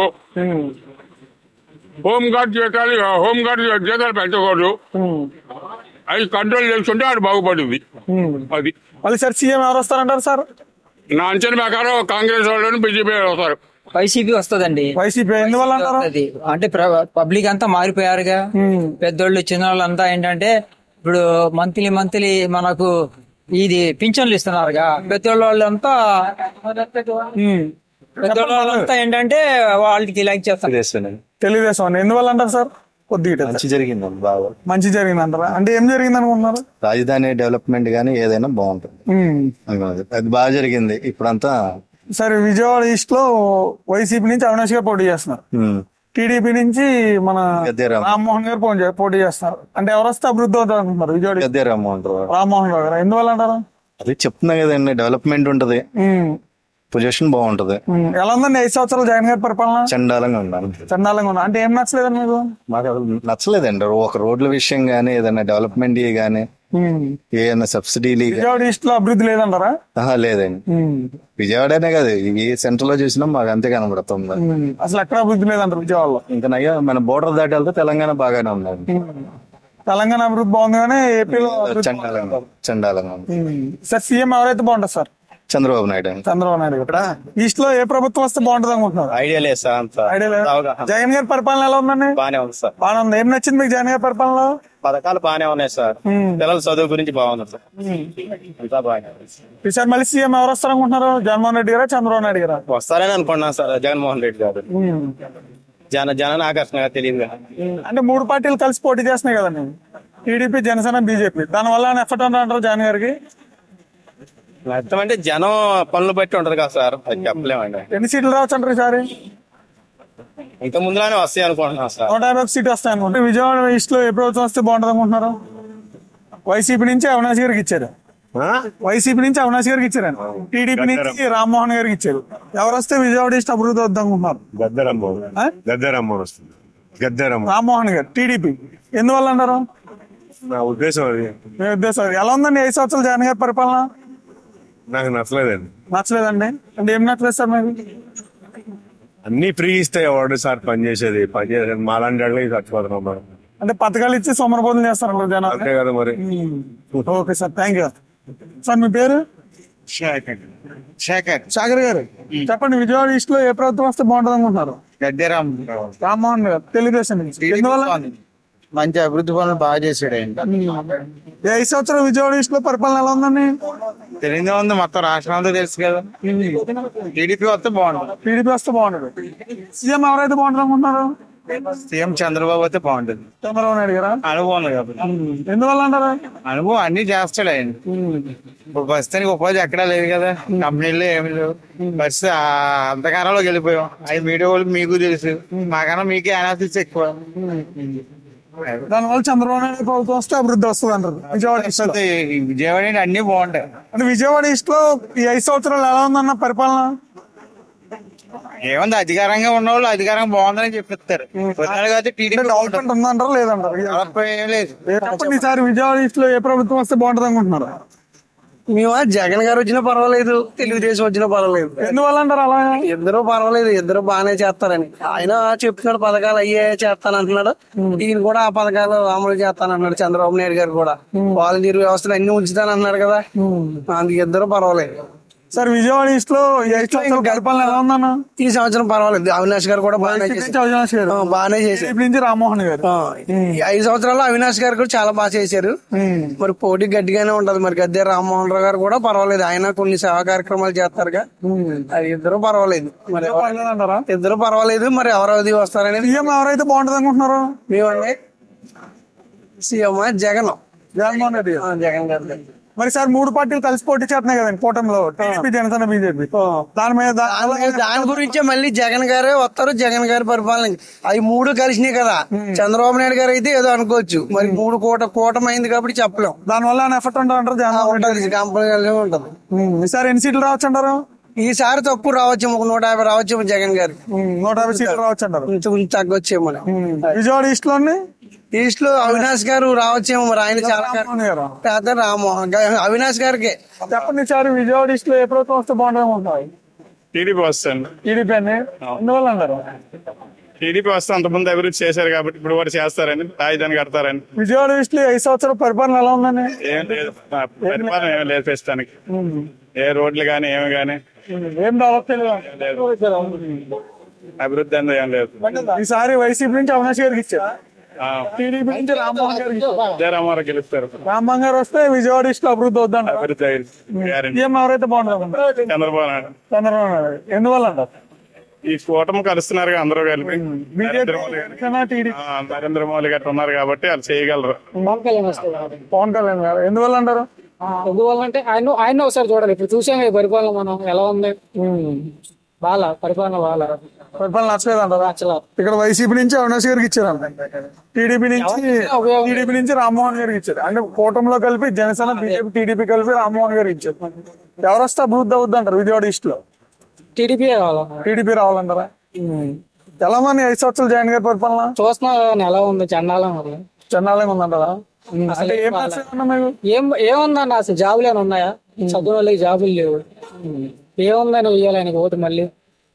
హోమ్ గార్డ్ జీతాలు హోమ్ గార్డ్ జీతాలు పెంచకూడదు అవి కంట్రోల్ చేసుకుంటే ఆడు బాగుపడింది అది మళ్ళీ సార్ సీఎం ఎవరు వస్తారంటారు సార్ నా అంచనా ప్రకారం కాంగ్రెస్ వాళ్ళు బీజేపీ వస్తారు వైసీపీ వస్తదండి వైసీపీ ఎందువల్ల అంటారు వస్తది. అంటే పబ్లిక్ అంతా మారిపోయారుగా పెద్దోళ్ళు చిన్న వాళ్ళు అంతా ఏంటంటే ఇప్పుడు మంత్లీ మంత్లీ మనకు ఇది పింఛన్లు ఇస్తున్నారుగా పెద్దోళ్ళ వాళ్ళంతా పెద్దోళ్ళ వాళ్ళంతా ఏంటంటే వాళ్ళకి లైక్ చేస్తారు తెలుగుదేశం అండి ఎందువల్ల అంటారు సార్ కొద్దిగా మంచి జరిగింది బాగా మంచి జరిగింది అంటారా అంటే ఏం జరిగింది అనుకుంటున్నారు రాజధాని డెవలప్మెంట్ గానీ ఏదైనా బాగుంటుంది అది- అది బాగా జరిగింది ఇప్పుడంతా సరే విజయవాడ ఈస్ట్ లో వైసీపీ నుంచి అవినాష్ గారు పోటీ చేస్తున్నారు ఉమ్, టీడీపీ నుంచి మన గద్దె రామ్. రామ్మోహన్ గారు పోటీ చే- పోటీ చేస్తారు అంటే ఎవరు వస్తే అభివృద్ధి అవుతుంది అనుకుంటున్నారు విజయవాడ గద్దె రామ్మోహన్ రావు రామ్మోహన్ రావు గారు ఎందువల్ల అంటారు అది చెప్తున్నా కదండి డెవలప్మెంట్ ఉంటది ఉమ్, పొజిషన్ బాగుంటది ఉమ్. ఎలా ఉందండి ఐదు సంవత్సరాలు జగన్ గారి పరిపాలన చండాలంగా ఉండాలి చండాలంగా ఉంది అంటే ఏం నచ్చలేదండి మీకు మాకు అసలు నచ్చలేదండి ఒక రోడ్ల విషయం గానీ ఏదైనా డెవలప్మెంట్ గానీ ఉమ్. ఏదైనా సబ్సిడీలు విజయవాడ ఈస్ట్ లో అభివృద్ధి లేదంటారా ఆహా లేదండి ఉమ్, విజయవాడనే కాదు ఏ సెంటర్ లో చూసినా మాకు అంతే కనబడుతుంది ఉమ్. అసలు ఎక్కడ అభివృద్ధి లేదంటారు విజయవాడలో ఇంకా నయ్యా మన బోర్డర్ దాటి వెళ్తే తెలంగాణ బాగానే ఉందండి ఉమ్. తెలంగాణ అభివృద్ధి బాగుంది కానీ ఏపీలో అభివృద్ధి చండాలంగా చండాలంగా ఉంది ఉమ్. సార్ సీఎం ఎవరైతే బాగుంటుంది సార్ చంద్రబాబు నాయుడు అండి చంద్రబాబు నాయుడు గారు ఈస్ట్ లో ఏ ప్రభుత్వం వస్తే బాగుంటుంది అనుకుంటున్నారు ఐడియా లేదు సార్ అంత ఐడియా లేదా? అవగాహన. జగన్ గారి పరిపాలన ఎలా ఉందండి బానే ఉంది సార్ బాగానే ఉంది ఏం నచ్చింది మీకు జగన్ గారి పరిపాలన పథకాలు బానే ఉన్నాయి సార్ పిల్లల చదువు గురించి బాగుంది సార్ అంతా బాగా ఈసారి మళ్ళీ సీఎం ఎవరు వస్తారు అనుకుంటున్నారు జగన్మోహన్ రెడ్డి గారా చంద్రబాబు నాయుడు గారా వస్తారని అనుకున్నాను సార్ జగన్మోహన్ రెడ్డి గారు ఉమ్. జన జన ఆకర్షణగా తెలియదు అంటే మూడు పార్టీలు కలిసి పోటీ చేస్తున్నాయి కదండి టీడీపీ జనసేన బీజేపీ దాని వల్ల ఎఫర్ట్ అంటారు జగన్ గారికి అర్థం అంటే జనం పనులు బట్టి ఉంటది కదా సార్ అది చెప్పలేమండి ఎన్ని సీట్లు రావచ్చు అంటారు ఈసారి ఇంత ముందులానే వస్తాయి అనుకుంటున్నాను సార్ నూట యాభై ఒక సీట్ వస్తాయి అనుకుంటే విజయవాడ ఈస్ట్ లో ఏ ప్రభుత్వం వస్తే బాగుంటుంది అనుకుంటున్నారు వైసీపీ నుంచి అవినాష్ గారికి ఇచ్చారు వైసీపీ నుంచి అవినాష్ గారికి ఇచ్చారు టీడీపీ నుంచి రామ్మోహన్ గారికి ఇచ్చారు ఎవరు వస్తే విజయవాడ ఈస్ట్ అభివృద్ధి వద్దాం అనుకుంటున్నారు గద్దెరామ్మోహన్ గద్దెరామ్మోహన్ వస్తుంది గద్దెరామ్మోహన్ రామ్మోహన్ గారు టీడీపీ ఎందువల్ల అన్నారు నా ఉద్దేశం అది మీ ఉద్దేశం ఎలా ఉందండి ఐదు సంవత్సరాలు జగన్ గారి పరిపాలన నాకు నచ్చలేదండి నచ్చలేదండి అంటే ఏం నచ్చలేదు సార్ మీకు అన్ని ఫ్రీ ఇస్తే ఎవడు సార్ పని చేసేది పని చేసేది మాలాంటి వాళ్ళకి చచ్చిపోతున్నాం మనం అంటే పథకాలు ఇచ్చి సోమరబోధం చేస్తారు జనాలు అంతే కదా మరి okay sir thank you sir మీ పేరు శేఖర్ సాగర్ గారు చెప్పండి విజయవాడ ఈస్ట్ లో ఏ ప్రభుత్వం వస్తే బాగుంటుంది అనుకుంటున్నారు గద్దెరామ్ రామ్మోహన్ గారు తెలుగుదేశం నుంచి ఎందువల్ల మంచి అభివృద్ధి పనులు బాగా చేసాడు ఆయన ఈ ఐదు సంవత్సరాలు విజయవాడ ఈస్ట్ లో పరిపాలన ఎలా ఉందండి తెలియదే ఉంది మొత్తం రాష్ట్రం అంతా తెలుసు కదా టీడీపీ వస్తే బాగుంటుంది టీడీపీ వస్తే బాగుంటుంది సీఎం ఎవరైతే బాగుంటుంది అనుకుంటున్నారు సీఎం చంద్రబాబు అయితే బాగుంటుంది చంద్రబాబు నాయుడు గారా అనుభవం ఉంది కాబట్టి ఎందువల్ల అంటారు అనుభవం అన్ని చేస్తాడు ఆయన ఇప్పుడు ప్రస్తుతానికి ఉపాధి ఎక్కడా లేదు కదా కంపెనీలు ఏమి లేవు పరిస్థితి ఆ అంతకాలంలోకి వెళ్ళిపోయాం అది మీడియా వాళ్ళకి మీకు తెలుసు మాకన్నా మీకే అనాలిసిస్ ఎక్కువ దానివల్ల చంద్రబాబు నాయుడు ప్రభుత్వం వస్తే అభివృద్ధి వస్తుంది అంటారు విజయవాడ ఈస్ట్ లో. ఈ విజయవాడ ఏంటి అన్ని బాగుంటాయి అంటే విజయవాడ ఈస్ట్ లో ఈ ఐదు సంవత్సరాలు ఎలా ఉందన్న పరిపాలన ఏముంది అధికారంగా ఉన్న వాళ్ళు అధికారం బాగుందని చెప్పిస్తారు ప్రజలు అయితే టీడీపీ డెవలప్మెంట్ ఉందంటారా లేదంటారు ఏం లేదు చెప్పండి ఈసారి విజయవాడ ఈస్ట్ లో ఏ ప్రభుత్వం వస్తే బాగుంటుంది అనుకుంటున్నారు మేము జగన్ గారు వచ్చినా పర్వాలేదు తెలుగుదేశం వచ్చినా పర్వాలేదు ఎందువల్ల అంటారు అలా ఇద్దరు పర్వాలేదు ఇద్దరు బాగానే చేస్తారని ఆయన చెప్తున్నాడు పథకాలు అయ్యే చేస్తానంటున్నాడు ఈయన కూడా ఆ పథకాలు అమలు చేస్తానంటున్నాడు చంద్రబాబు నాయుడు గారు కూడా వాలంటీర్ వ్యవస్థలు అన్ని ఉంచుతానంటున్నాడు కదా అందుకు ఇద్దరు పర్వాలేదు సార్ విజయవాడ ఈస్ట్ లో ఈ ఐదు సంవత్సరాల పరిపాలన ఎలా ఉందన్న ఈ సంవత్సరం పర్వాలేదు అవినాష్ గారు కూడా బాగానే వైసీపీ చేశారు నుంచి అవినాష్ గారు ఆ, బాగానే చేశారు టీడీపీ నుంచి రామ్మోహన్ గారు ఆ, ఈ ఐదు సంవత్సరాల్లో అవినాష్ గారు కూడా చాలా బాగా చేశారు మరి పోటీ గట్టిగానే ఉంటది మరి గద్దె రామ్మోహన్ రావు గారు కూడా పర్వాలేదు ఆయన కొన్ని సేవా కార్యక్రమాలు చేస్తారుగా అది ఇద్దరు పర్వాలేదు మరి ఎవరు- అంటారా ఇద్దరు పర్వాలేదు మరి ఎవరది వస్తారనేది సీఎం ఎవరైతే బాగుంటుంది అనుకుంటున్నారు మేమండి సీఎం జగన్ జగన్మోహన్ రెడ్డి గారు. ఆ, జగన్ గారు మరి సార్ మూడు పార్టీలు కలిసి పోటీ చేస్తున్నాయి కదండి కూటమిలో టీడీపీ జనసేన బీజేపీ దాని మీద దా- దాని- దాని గురించే మళ్ళీ జగన్ గారే వస్తారు జగన్ గారి పరిపాలన అవి మూడు కలిసినాయి కదా చంద్రబాబు నాయుడు గారు అయితే ఏదో అనుకోవచ్చు మరి మూడు కూట కూటమి అయింది కాబట్టి చెప్పలేం దాని వల్ల ఎఫెక్ట్ ఉంటారు జగన్మోహన్ రెడ్డి ఉంటది కంపెనీ ఉంటది ఉమ్, ఈసారి ఎన్ని సీట్లు రావచ్చు అంటారు ఈసారి తక్కువ రావచ్చు ఒక నూట యాభై రావచ్చు జగన్ గారు నూట యాభై సీట్లు రావచ్చు అంటారు కొంచెం కొంచెం తగ్గొచ్చేమో విజయవాడ ఈస్ట్ లోని ఈస్ట్ లో అవినాష్ గారు రావచ్చేమో మరి ఆయన చాలా రామ్మోహన్ గారు. పెద్ద రామ్మోహన్ గారు అవినాష్ గారికి చెప్పండి సార్ విజయవాడ ఈస్ట్ లో ఏ ప్రభుత్వం వస్తే బాగుంటుంది అనుకుంటున్నారు టీడీపీ వస్తాను టీడీపీ అని ఎందువల్ల అంటారు టీడీపీ వస్తే అంతకుముందు అభివృద్ధి చేశారు కాబట్టి ఇప్పుడు కూడా చేస్తారని రాజధాని కడతారని విజయవాడ ఈస్ట్ లో ఐదు సంవత్సరాల పరిపాలన ఎలా ఉందని ఏం లేదు ఆ పరిపాలన ఏం లేదు ప్రస్తుతానికి ఏ రోడ్లు కానీ ఏమి కానీ ఏం డెవలప్ చేయలేదు అభివృద్ధి అనేది ఏం లేదు ఈసారి వైసీపీ నుంచి అవినాష్ గారికి ఇచ్చారు టీడీపీ నుంచి రామ్మోహన్ గారికి ఇచ్చారు జయరామారావు గెలుస్తారు రామ్మోహన్ గారు వస్తే విజయవాడ ఈస్ట్ లో అభివృద్ధి వద్దంట అభివృద్ధి అయింది. గ్యారెంటీ సీఎం ఎవరైతే బాగుంటుంది చంద్రబాబు నాయుడు చంద్రబాబు నాయుడు ఎందువల్ల అంటారు ఈ కూటమి కలుస్తున్నారు అందరూ కలిపి నరేంద్ర మోడీ గారు టీడీపీ ఆ, నరేంద్ర మోడీ గారు ఉన్నారు కాబట్టి వాళ్ళు చేయగలరు పవన్ కళ్యాణ్ వస్తారు పవన్ కళ్యాణ్ గారు ఎందువల్ల అంటారు ఎందువల్ల అంటే ఆయన ఆయన ఒకసారి చూడాలి ఇప్పుడు చూసాం ఈ పరిపాలన మనం ఎలా ఉంది వాళ్ళ పరిపాలన వాళ్ళ పరిపాలన నచ్చలేదంటారా ఇక్కడ వైసీపీ నుంచి అవినాష్ గారికి ఇచ్చారంట టీడీపీ నుంచి టీడీపీ నుంచి రామ్మోహన్ గారికి ఇచ్చారు అంటే కూటమిలో కలిపి జనసేన బీజేపీ టీడీపీ కలిపి రామ్మోహన్ గారికి ఇచ్చారు ఎవరు వస్తే అభివృద్ధి అవుద్ది అంటారు విజయవాడ ఈస్ట్ లో టీడీపీ కావాలా టీడీపీ రావాలంటారా ఎలా మంది ఐదు సంవత్సరాలు జగన్ గారి పరిపాలన చూస్తున్నా ఎలా ఉంది చండాలం ఉంది చండాలంగా ఉందంటారా అసలు అంటే ఏం బాగా- నచ్చలేదన్నా మీకు ఏం ఏముందన్న అసలు జాబులు ఏమైనా ఉన్నాయా చదువు వాళ్ళకి జాబులు లేవు ఏముందని ఇవ్వాలి ఆయనకి ఓటు మళ్ళీ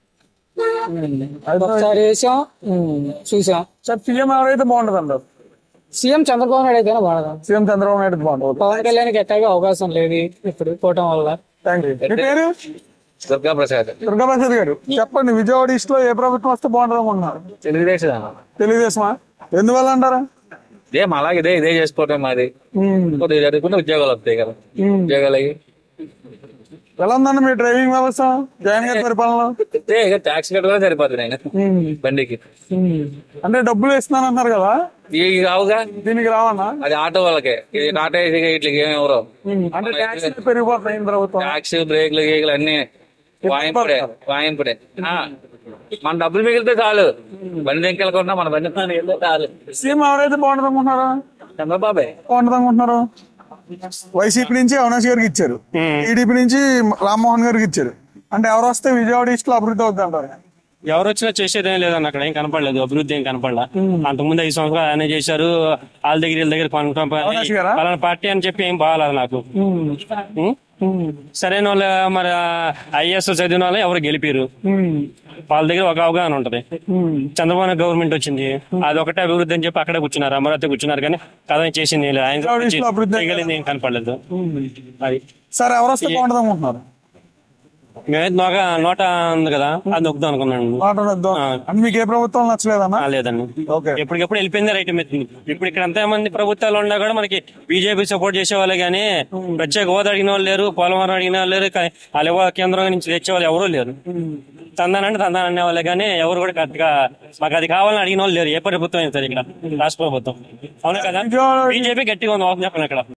ఒకసారి వేసాం చూసాం సార్ సీఎం ఎవరైతే బాగుంటది అంటారు సీఎం చంద్రబాబు నాయుడు అయితేనే బాగుంది సీఎం చంద్రబాబు నాయుడు బాగుంటుంది పవన్ కళ్యాణ్ ఎట్టాగే అవకాశం లేదు ఇప్పుడు పోవటం వల్ల థ్యాంక్ యూ మీ పేరు దుర్గా ప్రసాద్ దుర్గాప్రసాద్ గారు చెప్పండి విజయవాడ ఈస్ట్ లో ఏ ప్రభుత్వం వస్తే బాగుంటుంది అనుకుంటున్నారు తెలుగుదేశం తెలుగుదేశమా ఎందువల్ల అంటారా ఇదేం అలాగే ఇదే ఇదే చేసుకోవటం మాది కొద్దిగా జరుగుకుంటే ఉద్యోగాలు వస్తాయి కదా ఉద్యోగాలు అయ్యి ఎలా ఉందండి మీ డ్రైవింగ్ వ్యవస్థ జగన్ గారి పరిపాలన ఇదే ఇక ట్యాక్స్ కట్టడం సరిపోతుంది ఆయన బండికి అంటే డబ్బులు ఇస్తున్నాను అన్నారు కదా ఇవి కావుగా దీనికి రావన్నా అది ఆటో వాళ్ళకే ఇది టాటా ఏసీ ఇట్లకి ఏమి ఎవరు అంటే ట్యాక్స్ పెరిగిపోతాయి ఈ ప్రభుత్వం ట్యాక్స్ బ్రేక్లు గీకులు అన్ని వాయింపుడే వాయింపుడే ఆ, మన డబ్బులు మిగిలితే చాలు బండి దగ్గర మన బండి మీద వెళ్తే చాలు సీఎం ఎవరైతే బాగుంటుంది అనుకుంటున్నారా చంద్రబాబే బాగుంటుంది అనుకుంటున్నారు వైసీపీ నుంచి అవినాష్ గారికి ఇచ్చారు టీడీపీ నుంచి రామ్మోహన్ గారికి ఇచ్చారు అంటే ఎవరు వస్తే విజయవాడ ఈస్ట్ లో అభివృద్ధి అవుతుంది అంటారు ఎవరు వచ్చినా చేసేది ఏం లేదన్న అక్కడ ఏం కనపడలేదు అభివృద్ధి ఏం కనపడలా అంతకుముందు ఐదు సంవత్సరాలు ఆయన చేశారు వాళ్ళ దగ్గర వీళ్ళ దగ్గర కొనుక్కోం అవినాష్ గారా? పలానా పార్టీ అని చెప్పి ఏం బాగాలేదు నాకు ఉం? సరైన వాళ్ళు మరి ఐఎస్ చదివిన వాళ్ళు ఎవరు గెలిపారు వాళ్ళ దగ్గర ఒక అవగాహన ఉంటది చంద్రబాబు నాయుడు గవర్నమెంట్ వచ్చింది అది ఒకటే అభివృద్ధి అని చెప్పి అక్కడే కూర్చున్నారు అమరావతి కూర్చున్నారు కానీ కథ చేసింది ఏం లేదు ఆయన విజయవాడ ఈస్ట్ లో అభివృద్ధి చేయగలిగింది ఏం కనపడలేదు అది సరే ఎవరు వస్తే బాగుంటుంది అనుకుంటున్నారు మేమైతే నోక నోట ఉంది కదా అది నొక్కుదాం అనుకున్నాను మాట వద్దు. అంటే మీకు ఏ ప్రభుత్వం నచ్చలేదన్నా ఆ, లేదండి ఎప్పటికెప్పుడు వెళ్ళిపోయింది రైట్ అవుతుంది ఇప్పుడు ఇక్కడ ఎంత మంది ప్రభుత్వాలు ఉన్నా కూడా మనకి బీజేపీ సపోర్ట్ చేసే వాళ్ళే కానీ ప్రత్యేక హోదా అడిగిన వాళ్ళు లేరు పోలవరం అడిగిన వాళ్ళు లేరు కా- వాళ్ళ యువ కేంద్రం నుంచి తెచ్చే వాళ్ళు ఎవరూ లేరు తందానంటే తందాన అనే వాళ్ళే కానీ ఎవరు కూడా కరెక్ట్ గా మాకు అది కావాలని అడిగిన వాళ్ళు లేరు ఏ ప్రభుత్వం అయినా సరే ఇక్కడ రాష్ట్ర ప్రభుత్వం అవునా కదా బీజేపీ గట్టిగా ఉంది అవసరం చెప్పండి ఇక్కడ